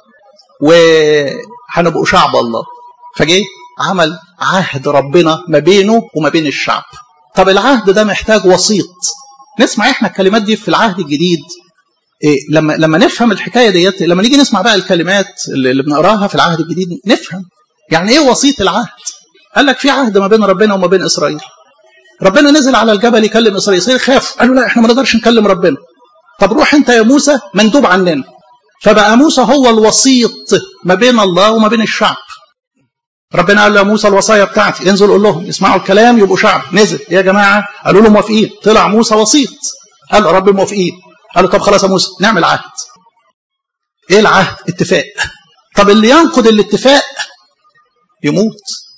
وهنبقوا شعب الله فجه عمل عهد ربنا ما بينه وما بين الشعب طب العهد ده محتاج وسيط نسمع احنا الكلمات دي في العهد الجديد إيه لما لما نفهم الحكايه ديت لما نيجي نسمع بقى الكلمات اللي, اللي بنقراها في العهد الجديد نفهم يعني ايه وسيط العهد قال لك في عهد ما بين ربنا وما بين اسرائيل ربنا نزل على الجبل يكلم اسرائيل اسرائيل خاف قالوا لا احنا ما نقدرش نكلم ربنا طب روح انت يا موسى مندوب عننا فبقى موسى هو الوسيط ما بين الله وما بين الشعب ربنا قال له يا موسى الوصايا بتاعتي انزل قول لهم يسمعوا الكلام يبقوا شعب نزل يا جماعه قالوا له موافقين طلع موسى وسيط قال له رب موافقين قال له طب خلاص يا موسى نعمل عهد ايه العهد اتفاق طب اللي ينقض الاتفاق يموت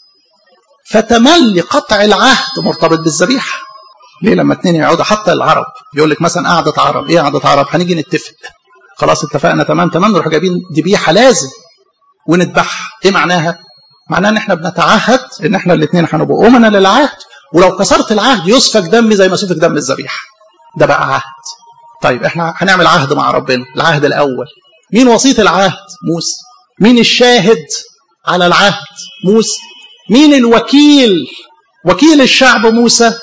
فتملي قطع العهد مرتبط بالذبيحه ليه لما اتنين يقعدوا حتى العرب يقول لك مثلا قعده عرب ايه قعده عرب هنيجي نتفق خلاص اتفقنا تمام تمام نروح جايبين ذبيحه لازم ونذبحها ايه معناها معناه ان احنا بنتعهد ان احنا الاثنين هنبقى امنا للعهد ولو كسرت العهد يسفك دمي زي ما سفك دم الذبيحه ده بقى عهد طيب احنا هنعمل عهد مع ربنا العهد الاول مين وسيط العهد موسى مين الشاهد على العهد موسى مين الوكيل وكيل الشعب موسى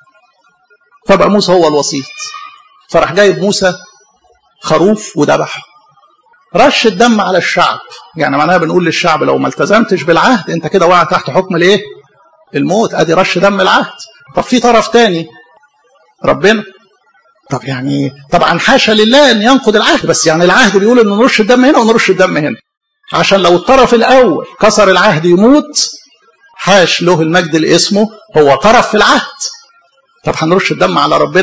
فبقى موسى هو الوسيط فراح جايب موسى خروف وذبحه رش الدم على الشعب يعني معناها بنقول للشعب لو ما التزمتش بالعهد انت كده واقع تحت حكم الايه الموت ادي رش دم العهد طب في طرف تاني ربنا طب يعني طبعا حاشا لله ان ينقض العهد بس يعني العهد بيقول ان نرش الدم هنا ونرش الدم هنا عشان لو الطرف الاول كسر العهد يموت حاش له المجد اللي اسمه هو طرف في العهد طب هنرش الدم على ربنا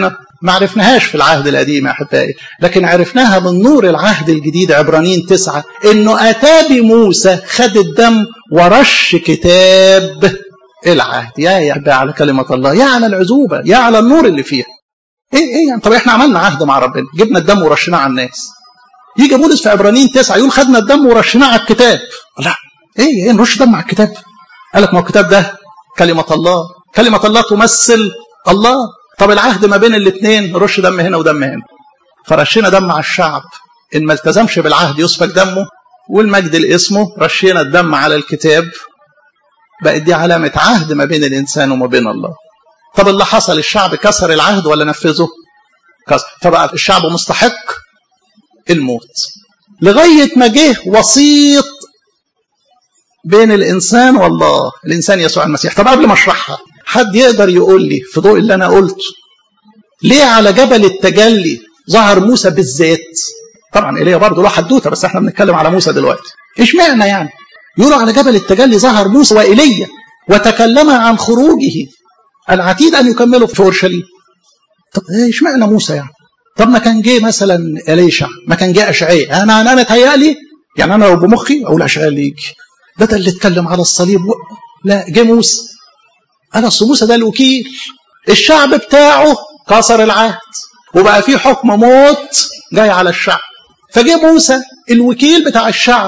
ما عرفناهاش في العهد القديم يا احبائي لكن عرفناها من نور العهد الجديد عبرانيين تسعة انه اتى بموسى خد الدم ورش كتاب العهد يا يا احبائي على كلمة الله يا على العزوبة يا على النور اللي فيها ايه ايه يعني طب احنا عملنا عهد مع ربنا جبنا الدم ورشناه على الناس يجي بولس في عبرانيين تسعة يقول خدنا الدم ورشناه على الكتاب لا ايه ايه نرش دم على الكتاب قال لك ما هو الكتاب ده كلمة الله كلمة الله تمثل الله طب العهد ما بين الاثنين نرش دم هنا ودم هنا فرشينا دم على الشعب ان ما التزمش بالعهد يسفك دمه والمجد لاسمه رشينا الدم على الكتاب بقت دي علامة عهد ما بين الإنسان وما بين الله طب اللي حصل الشعب كسر العهد ولا نفذه كسر فبقى الشعب مستحق الموت لغاية ما جه وسيط بين الإنسان والله الإنسان يسوع المسيح طب قبل ما أشرحها حد يقدر يقول لي في ضوء اللي أنا قلته ليه على جبل التجلي ظهر موسى بالذات طبعا ايليا برضه له حدوته بس احنا بنتكلم على موسى دلوقتي اشمعنى يعني يقولوا على جبل التجلي ظهر موسى وايليا وتكلم عن خروجه العتيد ان يكملوا في اورشليم طب اشمعنى موسى يعني طب ما كان جه مثلا اليشع ما كان جه اشعياء انا انا متهيألي يعني انا لو بمخي اقول اشعياء اللي يجي ده ده اللي اتكلم على الصليب و... لا جه موسى انا اصل موسى ده الوكيل الشعب بتاعه كسر العهد وبقى في حكم موت جاي على الشعب فجه موسى الوكيل بتاع الشعب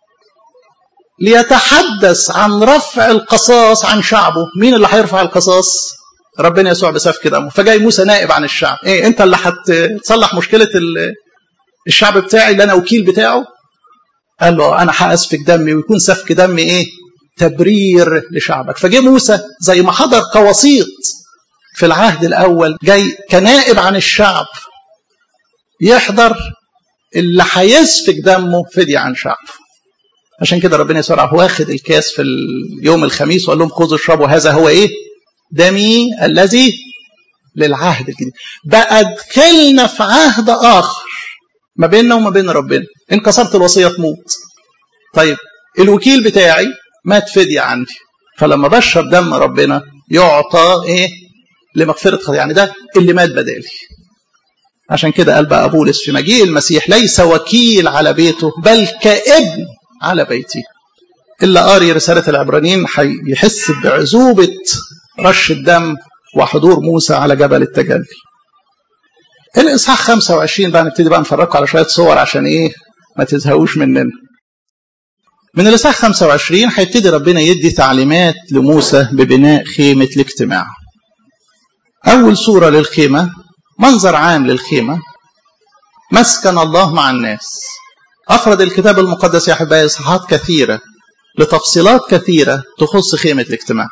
ليتحدث عن رفع القصاص عن شعبه مين اللي هيرفع القصاص ربنا يسوع بسفك دمه فجاي موسى نائب عن الشعب ايه انت اللي هتصلح مشكله الشعب بتاعي اللي انا وكيل بتاعه قال له انا هاسفك دمي ويكون سفك دمي ايه تبرير لشعبك فجه موسى زي ما حضر كوسيط في العهد الاول جاي كنائب عن الشعب يحضر اللي هيسفك دمه فدية عن شعبه عشان كده ربنا يسوع راح واخد الكاس في يوم الخميس وقال لهم خذوا اشربوا هذا هو ايه دمي الذي للعهد الجديد بقى دخلنا في عهد اخر ما بيننا وما بين ربنا ان كسرت الوصيه تموت طيب الوكيل بتاعي مات فدية عندي فلما بشرب دم ربنا يعطى ايه لمغفرة خطايا يعني ده اللي مات بدالي عشان كده قال بقى بولس في مجيء المسيح ليس وكيل على بيته بل كابن على بيته إلا قاري رسالة العبرانيين هيحس بعزوبة رش الدم وحضور موسى على جبل التجلي الإصحاح 25 بقى نبتدي بقى نفرجكم على شوية صور عشان إيه ما تزهقوش مننا من الإصحاح 25 هيبتدي ربنا يدي تعليمات لموسى ببناء خيمة الاجتماع أول صورة للخيمة منظر عام للخيمة مسكن الله مع الناس أفرد الكتاب المقدس يا أحبائي إصحاحات كثيرة لتفصيلات كثيرة تخص خيمة الاجتماع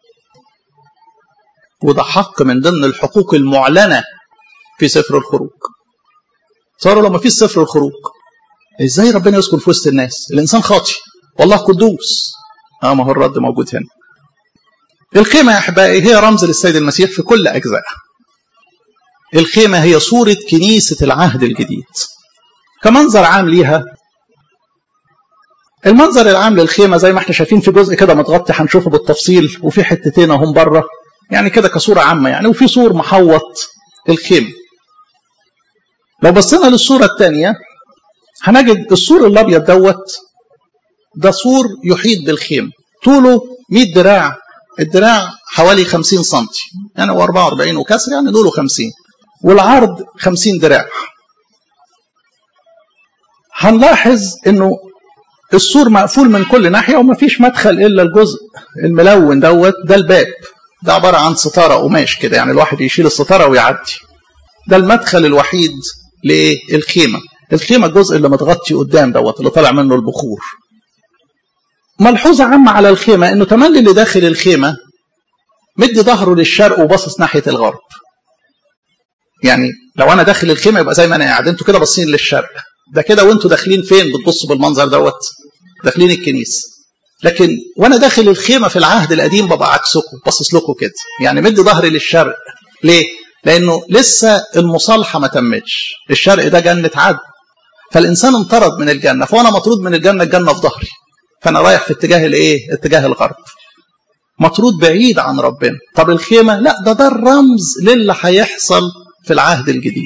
وده حق من ضمن الحقوق المعلنة في سفر الخروج صاروا لما في سفر الخروج ازاي ربنا يسكن في وسط الناس الانسان خاطي والله قدوس اه ما هو الرد موجود هنا الخيمة يا أحبائي هي رمز للسيد المسيح في كل أجزائها الخيمة هي صورة كنيسة العهد الجديد كمنظر عام ليها المنظر العام للخيمة زي ما احنا شايفين في جزء كده متغطي هنشوفه بالتفصيل وفي حتتين اهم بره يعني كده كصورة عامة يعني وفي سور محوط الخيمة لو بصينا للصورة الثانية هنجد السور الأبيض دوت ده سور يحيط بالخيمة طوله 100 دراع الدراع حوالي 50 سم يعني هو 44 وكسر يعني دول 50 والعرض 50 دراع هنلاحظ انه السور مقفول من كل ناحيه وما فيش مدخل الا الجزء الملون دوت ده الباب ده عباره عن ستاره قماش كده يعني الواحد يشيل الستاره ويعدي ده المدخل الوحيد للخيمه الخيمه الجزء اللي متغطي قدام دوت اللي طالع منه البخور ملحوظه عامه على الخيمه انه تملي اللي داخل الخيمه مدي ظهره للشرق وباصص ناحيه الغرب يعني لو انا داخل الخيمه يبقى زي ما انا قاعد انتوا كده باصين للشرق ده كده وانتوا داخلين فين بتبصوا بالمنظر دوت داخلين الكنيسه لكن وانا داخل الخيمه في العهد القديم ببقى عكسكم باصص لكم كده يعني مدي ظهري للشرق ليه لانه لسه المصالحه ما تمتش الشرق ده جنه عدن فالانسان انطرد من الجنه فانا مطرود من الجنه الجنه في ظهري فانا رايح في اتجاه الايه اتجاه الغرب مطرود بعيد عن ربنا طب الخيمه لا ده ده الرمز للي هيحصل في العهد الجديد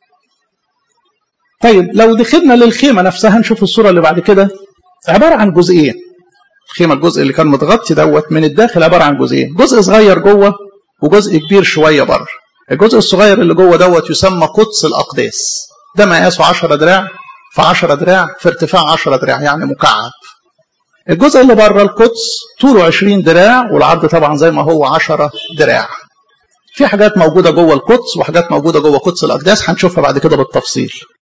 طيب لو دخلنا للخيمة نفسها نشوف الصورة اللي بعد كده عبارة عن جزئين الخيمة الجزء اللي كان متغطي دوت من الداخل عبارة عن جزئين جزء صغير جوه وجزء كبير شوية بره الجزء الصغير اللي جوه دوت يسمى قدس الأقداس ده مقاسه 10 دراع في 10 دراع في ارتفاع 10 دراع يعني مكعب الجزء اللي بره القدس طوله 20 دراع والعرض طبعا زي ما هو 10 دراع في حاجات موجودة جوه القدس وحاجات موجودة جوه قدس الأقداس هنشوفها بعد كده بالتفصيل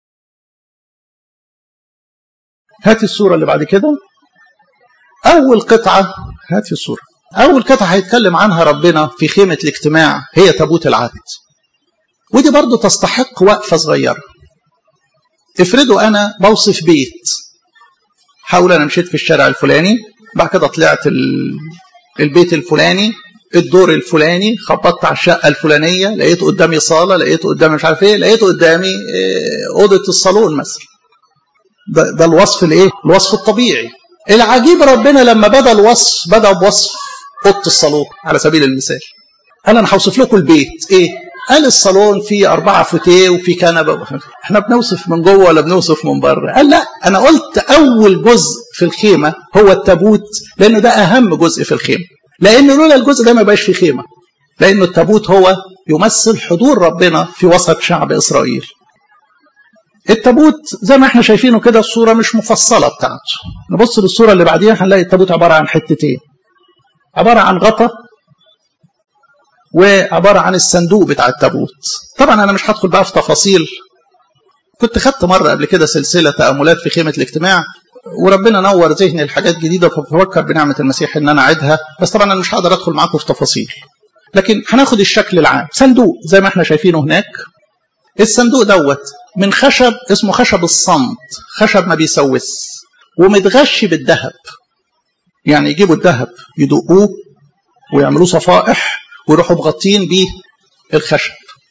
هاتي الصورة اللي بعد كده أول قطعة هاتي الصورة أول قطعة هيتكلم عنها ربنا في خيمة الاجتماع هي تابوت العهد ودي برضو تستحق وقفة صغيرة افرضوا أنا بوصف بيت حاول أنا مشيت في الشارع الفلاني بعد كده طلعت البيت الفلاني الدور الفلاني خبطت على الشقة الفلانية لقيت قدامي صالة لقيت قدامي مش عارف ايه لقيت قدامي أوضة الصالون مثلا ده, ده الوصف الايه الوصف الطبيعي العجيب ربنا لما بدا الوصف بدا بوصف اوضه الصالون على سبيل المثال قال انا هوصف لكم البيت ايه قال الصالون فيه أربعة فوتيه وفي كنبة احنا بنوصف من جوه ولا بنوصف من بره قال لا أنا قلت أول جزء في الخيمة هو التابوت لأنه ده أهم جزء في الخيمة لأن لولا الجزء ده ما يبقاش في خيمة لأنه التابوت هو يمثل حضور ربنا في وسط شعب إسرائيل التابوت زي ما احنا شايفينه كده الصورة مش مفصلة بتاعته نبص للصورة اللي بعديها هنلاقي التابوت عبارة عن حتتين عبارة عن غطا وعبارة عن الصندوق بتاع التابوت طبعا أنا مش هدخل بقى في تفاصيل كنت خدت مرة قبل كده سلسلة تأملات في خيمة الاجتماع وربنا نور ذهني لحاجات جديدة فبفكر بنعمة المسيح إن أنا أعيدها بس طبعا أنا مش هقدر أدخل معاكم في تفاصيل لكن هناخد الشكل العام صندوق زي ما احنا شايفينه هناك الصندوق دوت من خشب اسمه خشب الصمت خشب ما بيسوس ومتغشي بالذهب يعني يجيبوا الذهب يدقوه ويعملوه صفائح ويروحوا مغطين بيه الخشب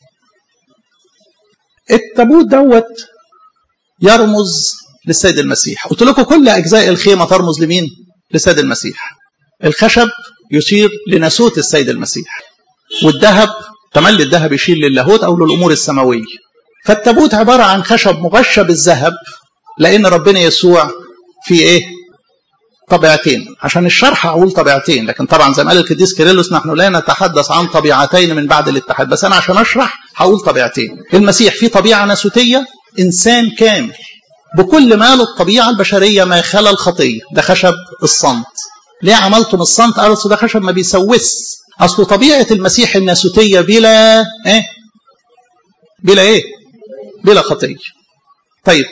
التابوت دوت يرمز للسيد المسيح قلت لكم كل اجزاء الخيمه ترمز لمين للسيد المسيح الخشب يشير لناسوت السيد المسيح والذهب تملي الذهب يشير للاهوت او للامور السماويه فالتابوت عباره عن خشب مغشى بالذهب لان ربنا يسوع في ايه طبيعتين عشان الشرح اقول طبيعتين لكن طبعا زي ما قال القديس كيرلس نحن لا نتحدث عن طبيعتين من بعد الاتحاد بس انا عشان اشرح هقول طبيعتين المسيح في طبيعه ناسوتيه انسان كامل بكل ما للطبيعه البشريه ما خلا الخطيه ده خشب الصمت ليه عملتم الصمت قالوا ده خشب ما بيسوس اصل طبيعه المسيح الناسوتيه بلا ايه بلا ايه بلا خطيه طيب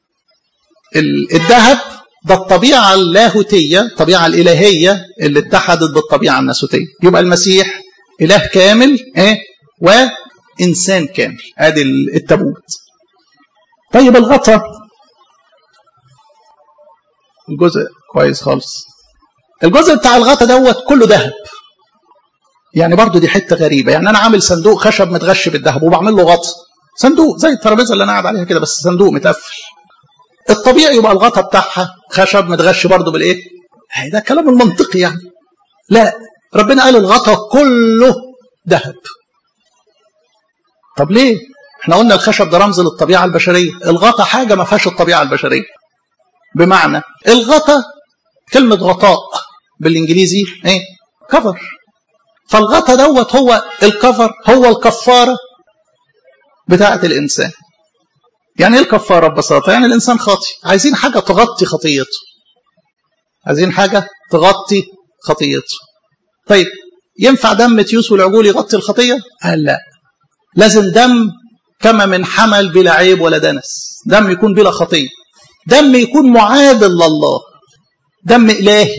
الذهب ده الطبيعة اللاهوتية الطبيعة الإلهية اللي اتحدت بالطبيعة الناسوتية يبقى المسيح إله كامل إيه وإنسان كامل ادي التابوت طيب الغطا الجزء كويس خالص الجزء بتاع الغطا دوت كله ذهب يعني برضو دي حته غريبه يعني انا عامل صندوق خشب متغش بالذهب وبعمل له غطا صندوق زي الترابيزه اللي انا قاعد عليها كده بس صندوق متقفل الطبيعي يبقى الغطا بتاعها خشب متغش برضه بالايه؟ ده الكلام المنطقي يعني. لا ربنا قال الغطا كله ذهب. طب ليه؟ احنا قلنا الخشب ده رمز للطبيعه البشريه، الغطا حاجه ما فيهاش الطبيعه البشريه. بمعنى الغطا كلمه غطاء بالانجليزي ايه؟ كفر. فالغطا دوت هو الكفر هو الكفاره بتاعه الانسان. يعني ايه الكفاره ببساطه؟ يعني الانسان خاطي، عايزين حاجه تغطي خطيته. عايزين حاجه تغطي خطيته. طيب ينفع دم تيوس والعجول يغطي الخطيه؟ قال لا. لازم دم كما من حمل بلا عيب ولا دنس، دم يكون بلا خطيه. دم يكون معادل لله. دم الهي.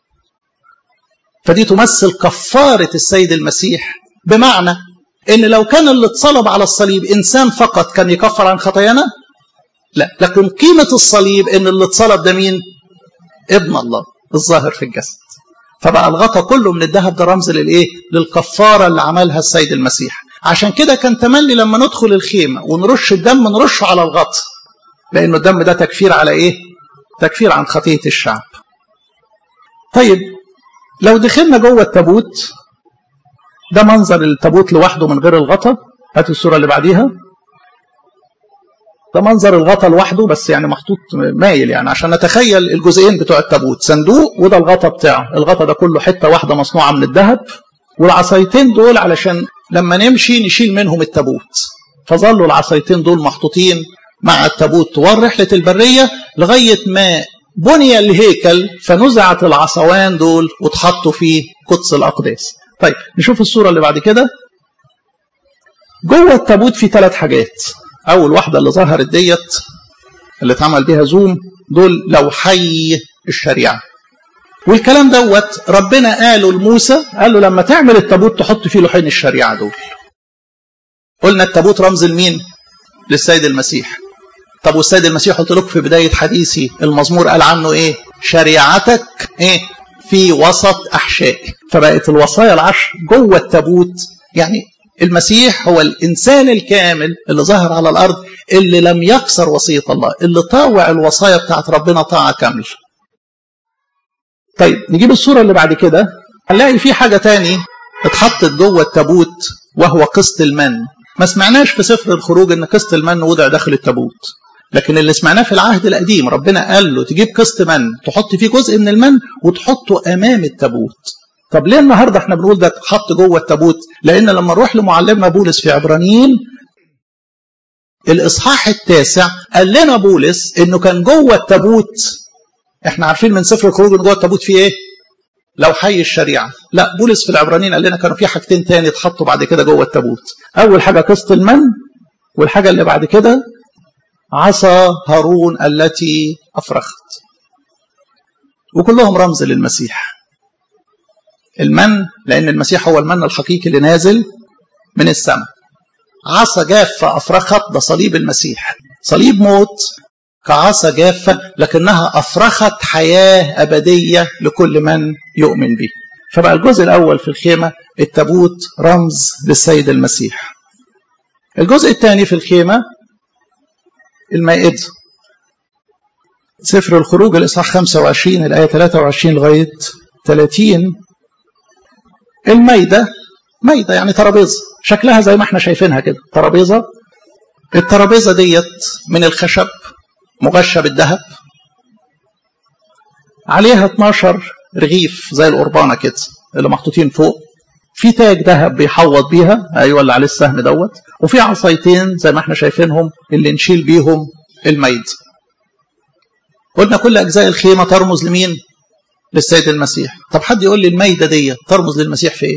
فدي تمثل كفاره السيد المسيح بمعنى ان لو كان اللي اتصلب على الصليب انسان فقط كان يكفر عن خطايانا لا لكن قيمه الصليب ان اللي اتصلب ده مين ابن الله الظاهر في الجسد فبقى الغطا كله من الذهب ده رمز للايه للكفاره اللي عملها السيد المسيح عشان كده كان تملي لما ندخل الخيمه ونرش الدم نرشه على الغطا لانه الدم ده تكفير على ايه تكفير عن خطيه الشعب طيب لو دخلنا جوه التابوت ده منظر التابوت لوحده من غير الغطا هات الصورة اللي بعديها ده منظر الغطا لوحده بس يعني محطوط مايل يعني عشان نتخيل الجزئين بتوع التابوت صندوق وده الغطا بتاعه الغطا ده كله حته واحده مصنوعه من الذهب والعصايتين دول علشان لما نمشي نشيل منهم التابوت فظلوا العصايتين دول محطوطين مع التابوت طوال رحله البريه لغايه ما بني الهيكل فنزعت العصوان دول واتحطوا في قدس الاقداس طيب نشوف الصوره اللي بعد كده جوه التابوت في ثلاث حاجات اول واحده اللي ظهرت ديت اللي اتعمل بيها زوم دول لوحي الشريعه والكلام دوت ربنا قاله لموسى قال له لما تعمل التابوت تحط فيه لوحين الشريعه دول قلنا التابوت رمز لمين للسيد المسيح طب والسيد المسيح قلت لكم في بدايه حديثي المزمور قال عنه ايه شريعتك ايه في وسط احشائي فبقت الوصايا العشر جوه التابوت يعني المسيح هو الإنسان الكامل اللي ظهر على الأرض اللي لم يكسر وصية الله اللي طاوع الوصايا بتاعت ربنا طاعة كامل طيب نجيب الصورة اللي بعد كده هنلاقي في حاجة تاني اتحطت جوه التابوت وهو قسط المن ما سمعناش في سفر الخروج ان قسط المن وضع داخل التابوت لكن اللي سمعناه في العهد القديم ربنا قال له تجيب قسط من تحط فيه جزء من المن وتحطه امام التابوت طب ليه النهارده احنا بنقول ده اتحط جوه التابوت؟ لان لما نروح لمعلمنا بولس في عبرانيين الاصحاح التاسع قال لنا بولس انه كان جوه التابوت احنا عارفين من سفر الخروج ان جوه التابوت فيه ايه؟ لو حي الشريعه، لا بولس في العبرانيين قال لنا كانوا في حاجتين تاني اتحطوا بعد كده جوه التابوت. اول حاجه قسط المن والحاجه اللي بعد كده عصا هارون التي افرخت. وكلهم رمز للمسيح. المن لأن المسيح هو المن الحقيقي اللي نازل من السماء عصا جافة أفرخت ده صليب المسيح صليب موت كعصا جافة لكنها أفرخت حياة أبدية لكل من يؤمن به فبقى الجزء الأول في الخيمة التابوت رمز للسيد المسيح الجزء الثاني في الخيمة المائدة سفر الخروج الإصحاح 25 الآية 23 لغاية 30 الميدة ميدة يعني ترابيزة شكلها زي ما احنا شايفينها كده ترابيزة الترابيزة ديت من الخشب مغشة بالذهب عليها 12 رغيف زي القربانة كده اللي محطوطين فوق في تاج ذهب بيحوط بيها ايوه اللي عليه السهم دوت وفي عصايتين زي ما احنا شايفينهم اللي نشيل بيهم الميد قلنا كل اجزاء الخيمه ترمز لمين للسيد المسيح طب حد يقول لي الميدة دي ترمز للمسيح في ايه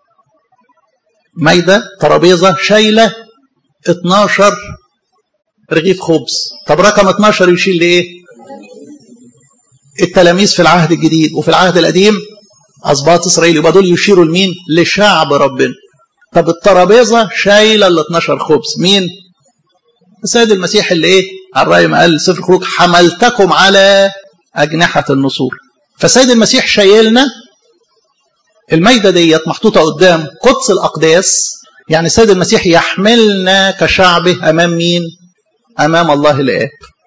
ميدة ترابيزة شايلة 12 رغيف خبز طب رقم 12 يشيل لايه التلاميذ في العهد الجديد وفي العهد القديم أسباط إسرائيل يبقى دول يشيروا لمين لشعب ربنا طب الترابيزة شايلة ال 12 خبز مين السيد المسيح اللي ايه على الرأي ما قال سفر الخروج حملتكم على أجنحة النسور فسيد المسيح شايلنا الميدة ديت محطوطة قدام قدس الأقداس يعني السيد المسيح يحملنا كشعبه أمام مين؟ أمام الله الآب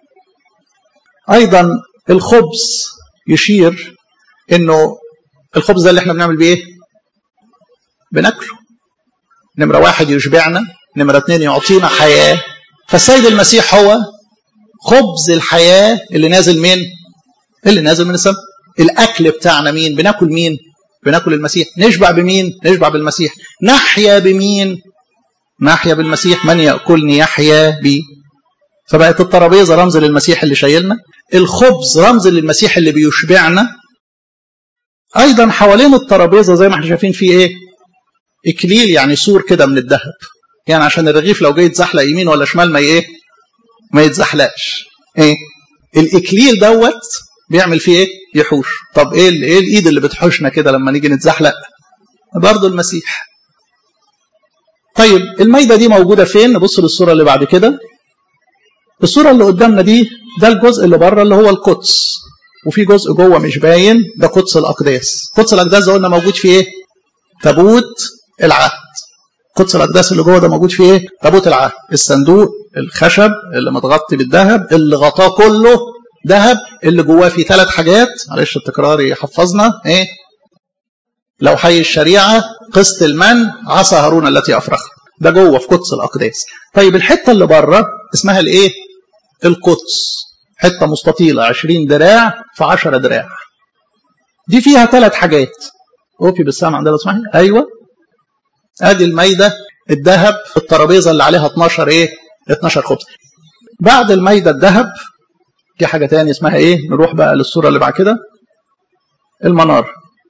أيضا الخبز يشير إنه الخبز ده اللي احنا بنعمل بيه بناكله نمرة واحد يشبعنا نمرة اتنين يعطينا حياة فالسيد المسيح هو خبز الحياة اللي نازل من اللي نازل من السماء الاكل بتاعنا مين بناكل مين بناكل المسيح نشبع بمين نشبع بالمسيح نحيا بمين نحيا بالمسيح من ياكلني يحيا بي فبقت الترابيزه رمز للمسيح اللي شايلنا الخبز رمز للمسيح اللي بيشبعنا ايضا حوالين الترابيزه زي ما احنا شايفين في ايه اكليل يعني سور كده من الذهب يعني عشان الرغيف لو جاي يتزحلق يمين ولا شمال ما ايه ما يتزحلقش ايه الاكليل دوت بيعمل فيه ايه يحوش طب ايه ايه الايد اللي بتحوشنا كده لما نيجي نتزحلق برضه المسيح طيب الميدة دي موجودة فين نبص للصورة اللي بعد كده الصورة اللي قدامنا دي ده الجزء اللي بره اللي هو القدس وفي جزء جوه مش باين ده قدس الأقداس قدس الأقداس ده قلنا موجود فيه ايه تابوت العهد قدس الأقداس اللي جوه ده موجود فيه ايه تابوت العهد الصندوق الخشب اللي متغطي بالذهب اللي غطاه كله ذهب اللي جواه فيه ثلاث حاجات معلش التكرار يحفظنا ايه لو حي الشريعة قسط المن عصا هارون التي أفرخت ده جوه في قدس الاقداس طيب الحته اللي بره اسمها الايه القدس حته مستطيله 20 دراع في 10 دراع دي فيها ثلاث حاجات اوفي بالسمع عندنا اسمها ايوه ادي المايده الذهب الترابيزه اللي عليها 12 ايه 12 خبز بعد المايده الذهب في حاجه تانية اسمها ايه نروح بقى للصوره اللي بعد كده المنار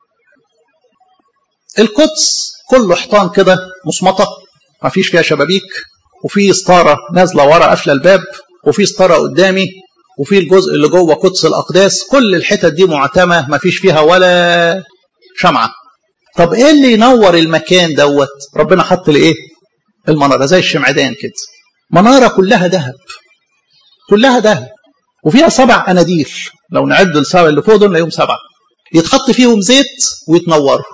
القدس كله حيطان كده مصمطه ما فيش فيها شبابيك وفي ستاره نازله ورا قافله الباب وفي ستاره قدامي وفي الجزء اللي جوه قدس الاقداس كل الحتت دي معتمه ما فيش فيها ولا شمعه طب ايه اللي ينور المكان دوت ربنا حط الايه المناره زي الشمعدان كده مناره كلها ذهب كلها ذهب وفيها سبع اناديل لو نعد السبع اللي فوق دول نلاقيهم سبعه يتحط فيهم زيت ويتنوروا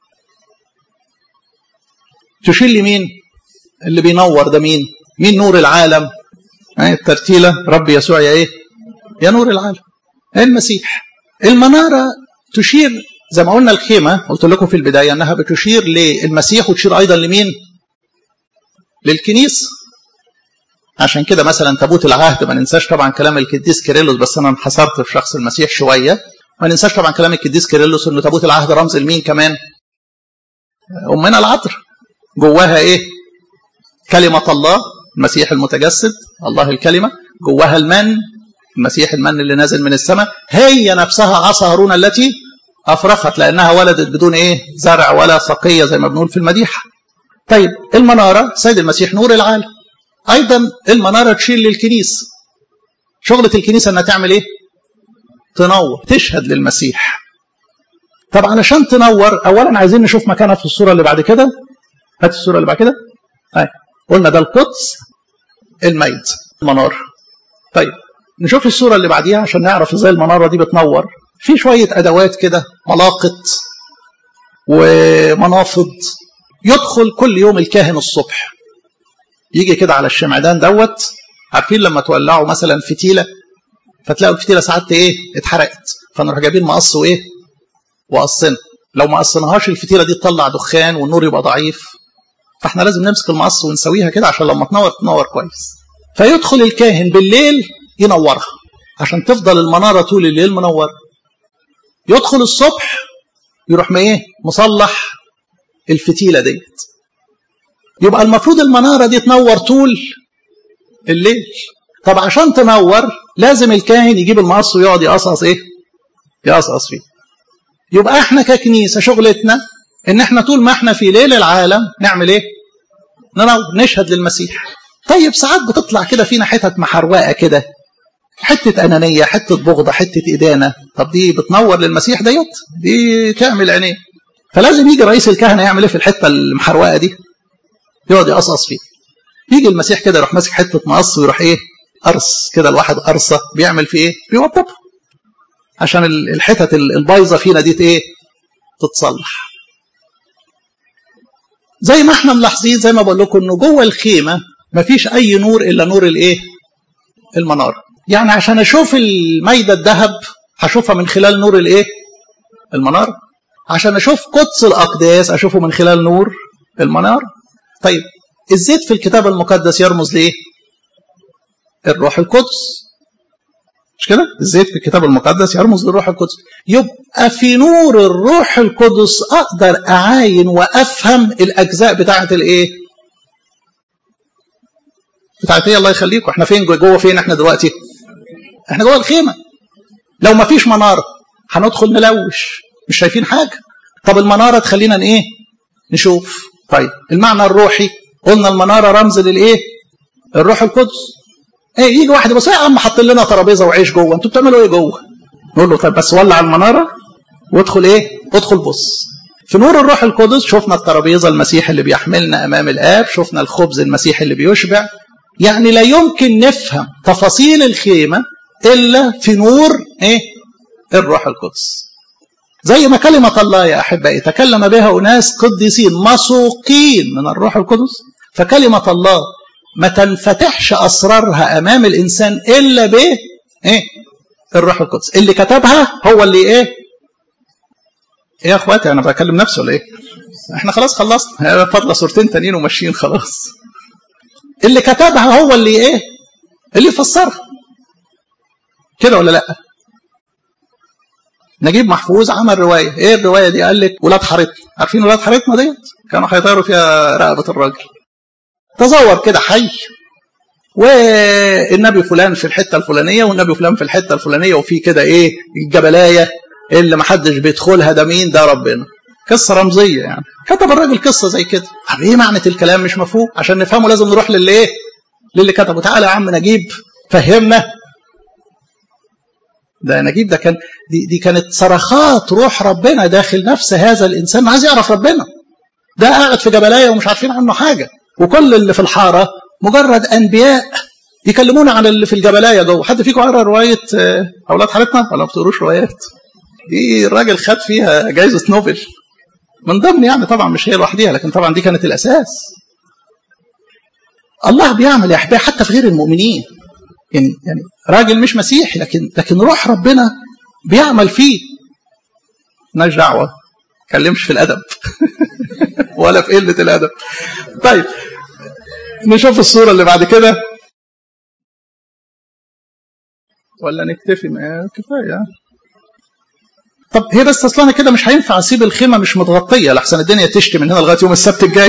تشير لي مين اللي بينور ده مين مين نور العالم الترتيله رب يسوع يا ايه يا نور العالم المسيح المناره تشير زي ما قلنا الخيمه قلت لكم في البدايه انها بتشير للمسيح وتشير ايضا لمين للكنيسه عشان كده مثلا تابوت العهد ما ننساش طبعا كلام القديس كيرلس بس انا انحصرت في شخص المسيح شويه ما ننساش طبعا كلام القديس كيرلس انه تابوت العهد رمز لمين كمان امنا العذراء جواها ايه كلمه الله المسيح المتجسد الله الكلمه جواها المن المسيح المن اللي نازل من السماء هي نفسها عصا هارون التي افرخت لانها ولدت بدون ايه زرع ولا سقيه زي ما بنقول في المديحه طيب المناره سيد المسيح نور العالم ايضا المناره تشير للكنيسه شغله الكنيسه انها تعمل ايه تنور تشهد للمسيح طب علشان تنور اولا عايزين نشوف مكانها في الصوره اللي بعد كده هات الصوره اللي بعد كده هاي قلنا ده القدس الميت المنار طيب نشوف الصوره اللي بعديها عشان نعرف ازاي المناره دي بتنور في شويه ادوات كده ملاقط ومنافض يدخل كل يوم الكاهن الصبح يجي كده على الشمعدان دوت عارفين لما تولعوا مثلا فتيله فتلاقوا الفتيله ساعات ايه اتحرقت فنروح جايبين مقص وايه وقصنا لو ما قصناهاش الفتيله دي تطلع دخان والنور يبقى ضعيف فاحنا لازم نمسك المقص ونسويها كده عشان لما تنور تنور كويس فيدخل الكاهن بالليل ينورها عشان تفضل المناره طول الليل منوره يدخل الصبح يروح ما ايه مصلح الفتيله ديت يبقى المفروض المناره دي تنور طول الليل طب عشان تنور لازم الكاهن يجيب المقص ويقعد يقصقص ايه يقصقص فيه يبقى احنا ككنيسه شغلتنا ان احنا طول ما احنا في ليل العالم نعمل ايه ننور نشهد للمسيح طيب ساعات بتطلع كده فينا حتت محروقه كده حته انانيه حته بغضه حته ادانه طب دي بتنور للمسيح ديت دي تعمل عينيه فلازم يجي رئيس الكهنه يعمل ايه في الحته المحروقه دي يقعد يقصقص فيه يجي المسيح كده يروح ماسك حته مقص ويروح ايه قرص كده الواحد قرصه بيعمل فيه ايه بيوضبها عشان الحتت البايظه فينا دي ايه تتصلح زي ما احنا ملاحظين زي ما بقول لكم انه جوه الخيمه مفيش اي نور الا نور الايه المناره يعني عشان اشوف الميدة الذهب هشوفها من خلال نور الايه المناره عشان اشوف قدس الاقداس اشوفه من خلال نور المناره طيب الزيت في الكتاب المقدس يرمز لايه الروح القدس مش كده الزيت في الكتاب المقدس يرمز للروح القدس يبقى في نور الروح القدس اقدر اعاين وافهم الاجزاء بتاعه الايه بتاعت ايه الله يخليكم احنا فين جوه فين احنا دلوقتي احنا جوه الخيمه لو ما فيش مناره هندخل نلوش مش شايفين حاجه طب المناره تخلينا ايه نشوف طيب المعنى الروحي قلنا المناره رمز للايه الروح القدس ايه يجي واحد بس يا عم حاطين لنا ترابيزه وعيش جوه انتوا بتعملوا ايه جوه نقول له طيب بس ولع المناره وادخل ايه ادخل بص في نور الروح القدس شفنا الترابيزه المسيح اللي بيحملنا امام الاب شفنا الخبز المسيح اللي بيشبع يعني لا يمكن نفهم تفاصيل الخيمه الا في نور ايه الروح القدس زي ما كلمة الله يا أحبائي تكلم بها أناس قديسين مسوقين من الروح القدس فكلمة الله ما تنفتحش أسرارها أمام الإنسان إلا ب إيه؟ الروح القدس اللي كتبها هو اللي إيه؟ ايه يا اخواتي انا بكلم نفسي ولا ايه احنا خلاص خلصنا فاضله صورتين تانيين وماشيين خلاص اللي كتبها هو اللي ايه اللي يفسرها كده ولا لا نجيب محفوظ عمل روايه ايه الروايه دي قال لك ولاد حارتنا عارفين ولاد حارتنا ديت كانوا هيطيروا فيها رقبه الراجل تصور كده حي والنبي فلان في الحته الفلانيه والنبي فلان في الحته الفلانيه وفي كده ايه الجبلايه اللي محدش بيدخلها ده مين ده ربنا قصه رمزيه يعني كتب الراجل قصه زي كده طب ايه معنى الكلام مش مفهوم عشان نفهمه لازم نروح للي ايه للي كتبه تعالى يا عم نجيب فهمنا ده نجيب ده كان دي, دي كانت صرخات روح ربنا داخل نفس هذا الانسان عايز يعرف ربنا ده قاعد في جبلايه ومش عارفين عنه حاجه وكل اللي في الحاره مجرد انبياء يكلمونا عن اللي في الجبلايه جوه حد فيكم قرا روايه اولاد حارتنا ولا ما بتقروش روايات دي الراجل خد فيها جائزه نوبل من ضمن يعني طبعا مش هي لوحديها لكن طبعا دي كانت الاساس الله بيعمل يا احبائي حتى في غير المؤمنين يعني يعني راجل مش مسيحي لكن لكن روح ربنا بيعمل فيه مالناش دعوه كلمش في الادب ولا في قله الادب طيب نشوف الصوره اللي بعد كده ولا نكتفي ما كفايه طب هي بس اصلا كده مش هينفع اسيب الخيمه مش متغطيه لحسن الدنيا تشتي من هنا لغايه يوم السبت الجاي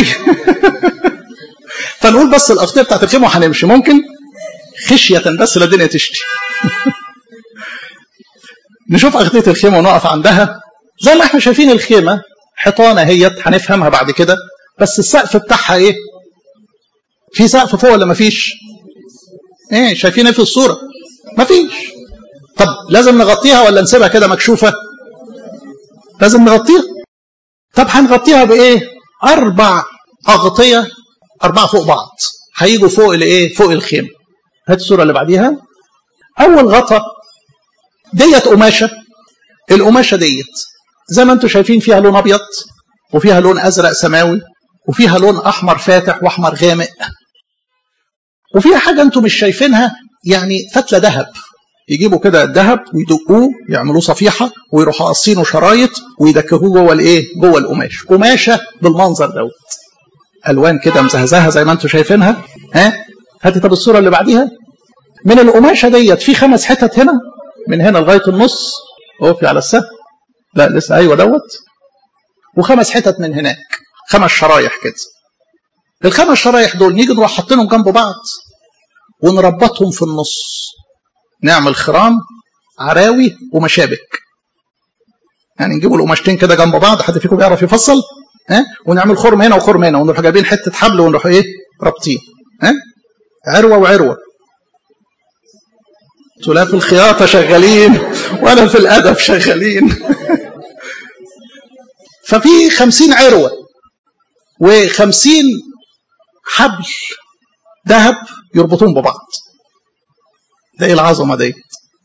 فنقول بس الاغطيه بتاعت الخيمه وهنمشي ممكن خشيه بس لا الدنيا تشتي نشوف اغطيه الخيمه ونقف عندها زي ما احنا شايفين الخيمه حيطانه هيت هنفهمها بعد كده بس السقف بتاعها ايه في سقف فوق ولا مفيش ايه شايفين ايه في الصوره مفيش طب لازم نغطيها ولا نسيبها كده مكشوفه لازم نغطيها طب هنغطيها بايه اربع اغطيه اربعه فوق بعض هيجوا فوق الايه فوق الخيمه هات الصوره اللي بعديها اول غطا ديت قماشه القماشه ديت زي ما انتم شايفين فيها لون ابيض وفيها لون ازرق سماوي وفيها لون احمر فاتح واحمر غامق وفيها حاجه انتم مش شايفينها يعني فتله ذهب يجيبوا كده الذهب ويدقوه يعملوه صفيحه ويروحوا قاصينه شرايط ويدككوه جوه الايه؟ جوه القماش، قماشه بالمنظر دوت. الوان كده مزهزهه زي ما انتم شايفينها، ها؟ هاتي طب الصوره اللي بعديها. من القماشه ديت في خمس حتت هنا من هنا لغايه النص اقفي على السهم. لا لسه ايوه دوت. وخمس حتت من هناك، خمس شرايح كده. الخمس شرايح دول نيجي نروح حاطينهم جنب بعض ونربطهم في النص. نعمل خرام عراوي ومشابك يعني نجيبوا القماشتين كده جنب بعض حد فيكم بيعرف يفصل ها ونعمل خرم هنا وخرم هنا ونروح جايبين حته حبل ونروح ايه رابطين ها عروه وعروه لا في الخياطه شغالين ولا في الادب شغالين ففي خمسين عروه وخمسين حبل ذهب يربطون ببعض ده ايه العظمه دي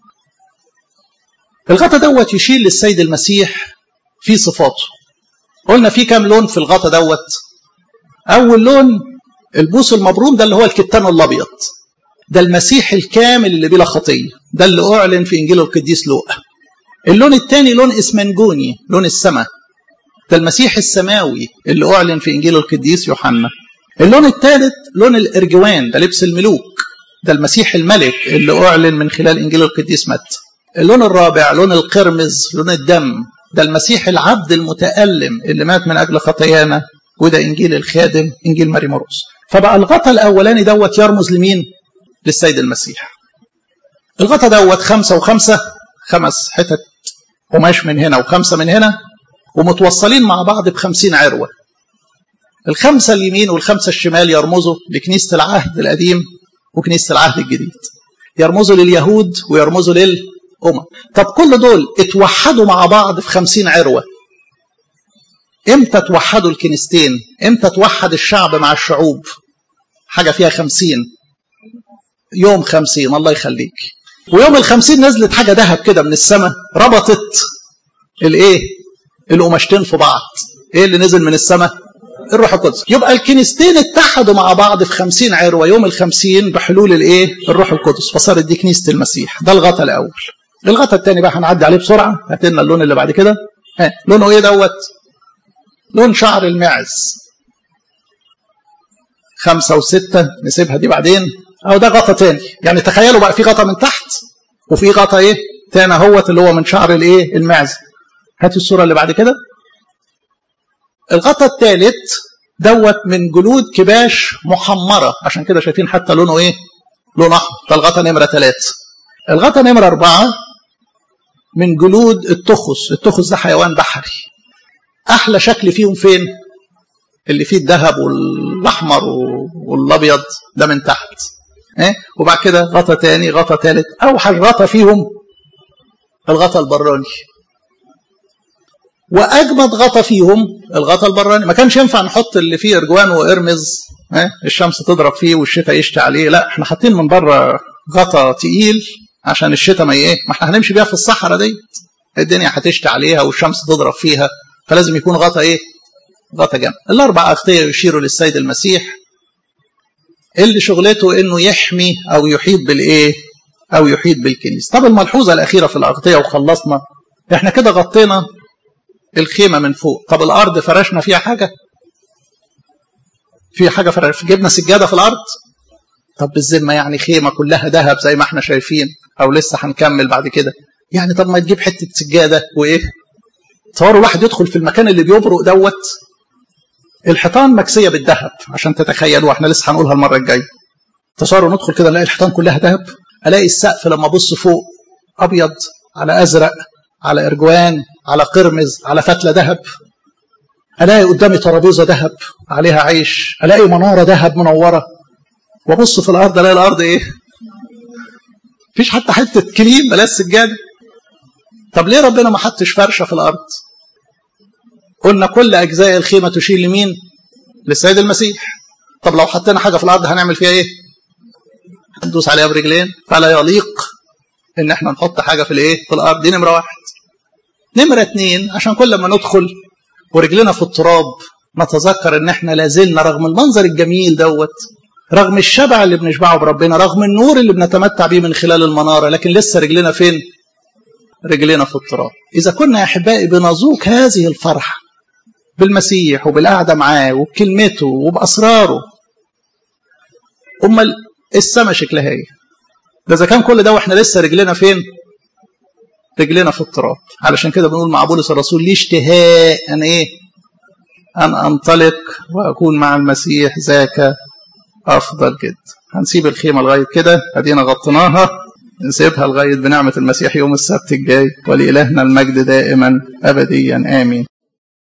الغطا دوت يشير للسيد المسيح في صفاته قلنا في كام لون في الغطا دوت اول لون البوس المبروم ده اللي هو الكتان الابيض ده المسيح الكامل اللي بلا خطيه ده اللي اعلن في انجيل القديس لوقا اللون الثاني لون اسمنجوني لون السماء ده المسيح السماوي اللي اعلن في انجيل القديس يوحنا اللون الثالث لون الارجوان ده لبس الملوك ده المسيح الملك اللي أعلن من خلال إنجيل القديس متى اللون الرابع لون القرمز لون الدم ده المسيح العبد المتألم اللي مات من أجل خطايانا وده إنجيل الخادم إنجيل ماري مرقس فبقى الغطا الأولاني دوت يرمز لمين؟ للسيد المسيح الغطا دوت خمسة وخمسة خمس حتت قماش من هنا وخمسة من هنا ومتوصلين مع بعض بخمسين عروة الخمسة اليمين والخمسة الشمال يرمزوا لكنيسة العهد القديم وكنيسة العهد الجديد يرمزوا لليهود ويرمزوا للأمم طب كل دول اتوحدوا مع بعض في خمسين عروة امتى توحدوا الكنيستين امتى توحد الشعب مع الشعوب حاجة فيها خمسين يوم خمسين الله يخليك ويوم الخمسين نزلت حاجة ذهب كده من السماء ربطت الايه القماشتين في بعض ايه اللي نزل من السماء الروح القدس يبقى الكنيستين اتحدوا مع بعض في خمسين عروة يوم الخمسين بحلول الايه الروح القدس فصارت دي كنيسة المسيح ده الغطا الأول الغطا الثاني بقى هنعدي عليه بسرعة هات لنا اللون اللي بعد كده ها لونه ايه دوت لون شعر المعز خمسة وستة نسيبها دي بعدين أو ده غطا تاني يعني تخيلوا بقى في غطا من تحت وفي غطا ايه تاني اهوت اللي هو من شعر الايه المعز هات الصورة اللي بعد كده الغطا الثالث دوت من جلود كباش محمرة عشان كده شايفين حتى لونه ايه لون احمر ده الغطا نمرة ثلاثة الغطا نمرة أربعة من جلود التخس التخس ده حيوان بحري أحلى شكل فيهم فين اللي فيه الذهب والأحمر والأبيض ده من تحت إيه؟ وبعد كده غطا تاني غطا تالت أوحش غطا فيهم الغطا البراني واجمد غطا فيهم الغطا البراني ما كانش ينفع نحط اللي فيه ارجوان وارمز اه؟ الشمس تضرب فيه والشتاء يشتي عليه لا احنا حاطين من بره غطا تقيل عشان الشتاء ما ايه ما احنا هنمشي بيها في الصحراء دي الدنيا هتشتي عليها والشمس تضرب فيها فلازم يكون غطا ايه غطا جامد الاربع اغطيه يشيروا للسيد المسيح اللي شغلته انه يحمي او يحيط بالايه او يحيط بالكنيسه طب الملحوظه الاخيره في الاغطيه وخلصنا احنا كده غطينا الخيمه من فوق طب الارض فرشنا فيها حاجه في حاجه فرش جبنا سجاده في الارض طب بالذمه يعني خيمه كلها ذهب زي ما احنا شايفين او لسه هنكمل بعد كده يعني طب ما تجيب حته سجاده وايه تصوروا واحد يدخل في المكان اللي بيبرق دوت الحيطان مكسيه بالذهب عشان تتخيلوا احنا لسه هنقولها المره الجايه تصوروا ندخل كده نلاقي الحيطان كلها ذهب الاقي السقف لما ابص فوق ابيض على ازرق على ارجوان على قرمز على فتله ذهب الاقي قدامي ترابيزه ذهب عليها عيش الاقي مناره ذهب منوره وابص في الارض الاقي الارض ايه مفيش حتى حته كريم بلاش سجاده طب ليه ربنا ما حطش فرشه في الارض قلنا كل اجزاء الخيمه تشير لمين للسيد المسيح طب لو حطينا حاجه في الارض هنعمل فيها ايه هندوس عليها برجلين فلا يليق ان احنا نحط حاجه في الايه في الارض دي نمره واحد نمره اتنين عشان كل ما ندخل ورجلنا في التراب نتذكر ان احنا لازلنا رغم المنظر الجميل دوت رغم الشبع اللي بنشبعه بربنا رغم النور اللي بنتمتع بيه من خلال المناره لكن لسه رجلنا فين رجلنا في التراب اذا كنا يا احبائي بنذوق هذه الفرحه بالمسيح وبالقعده معاه وبكلمته وباسراره امال السما شكلها ايه ده اذا كان كل ده واحنا لسه رجلنا فين رجلنا في التراب علشان كده بنقول مع بولس الرسول لي اشتهاء ان ايه ان انطلق واكون مع المسيح ذاك افضل جدا هنسيب الخيمه لغايه كده ادينا غطيناها نسيبها لغايه بنعمه المسيح يوم السبت الجاي ولالهنا المجد دائما ابديا امين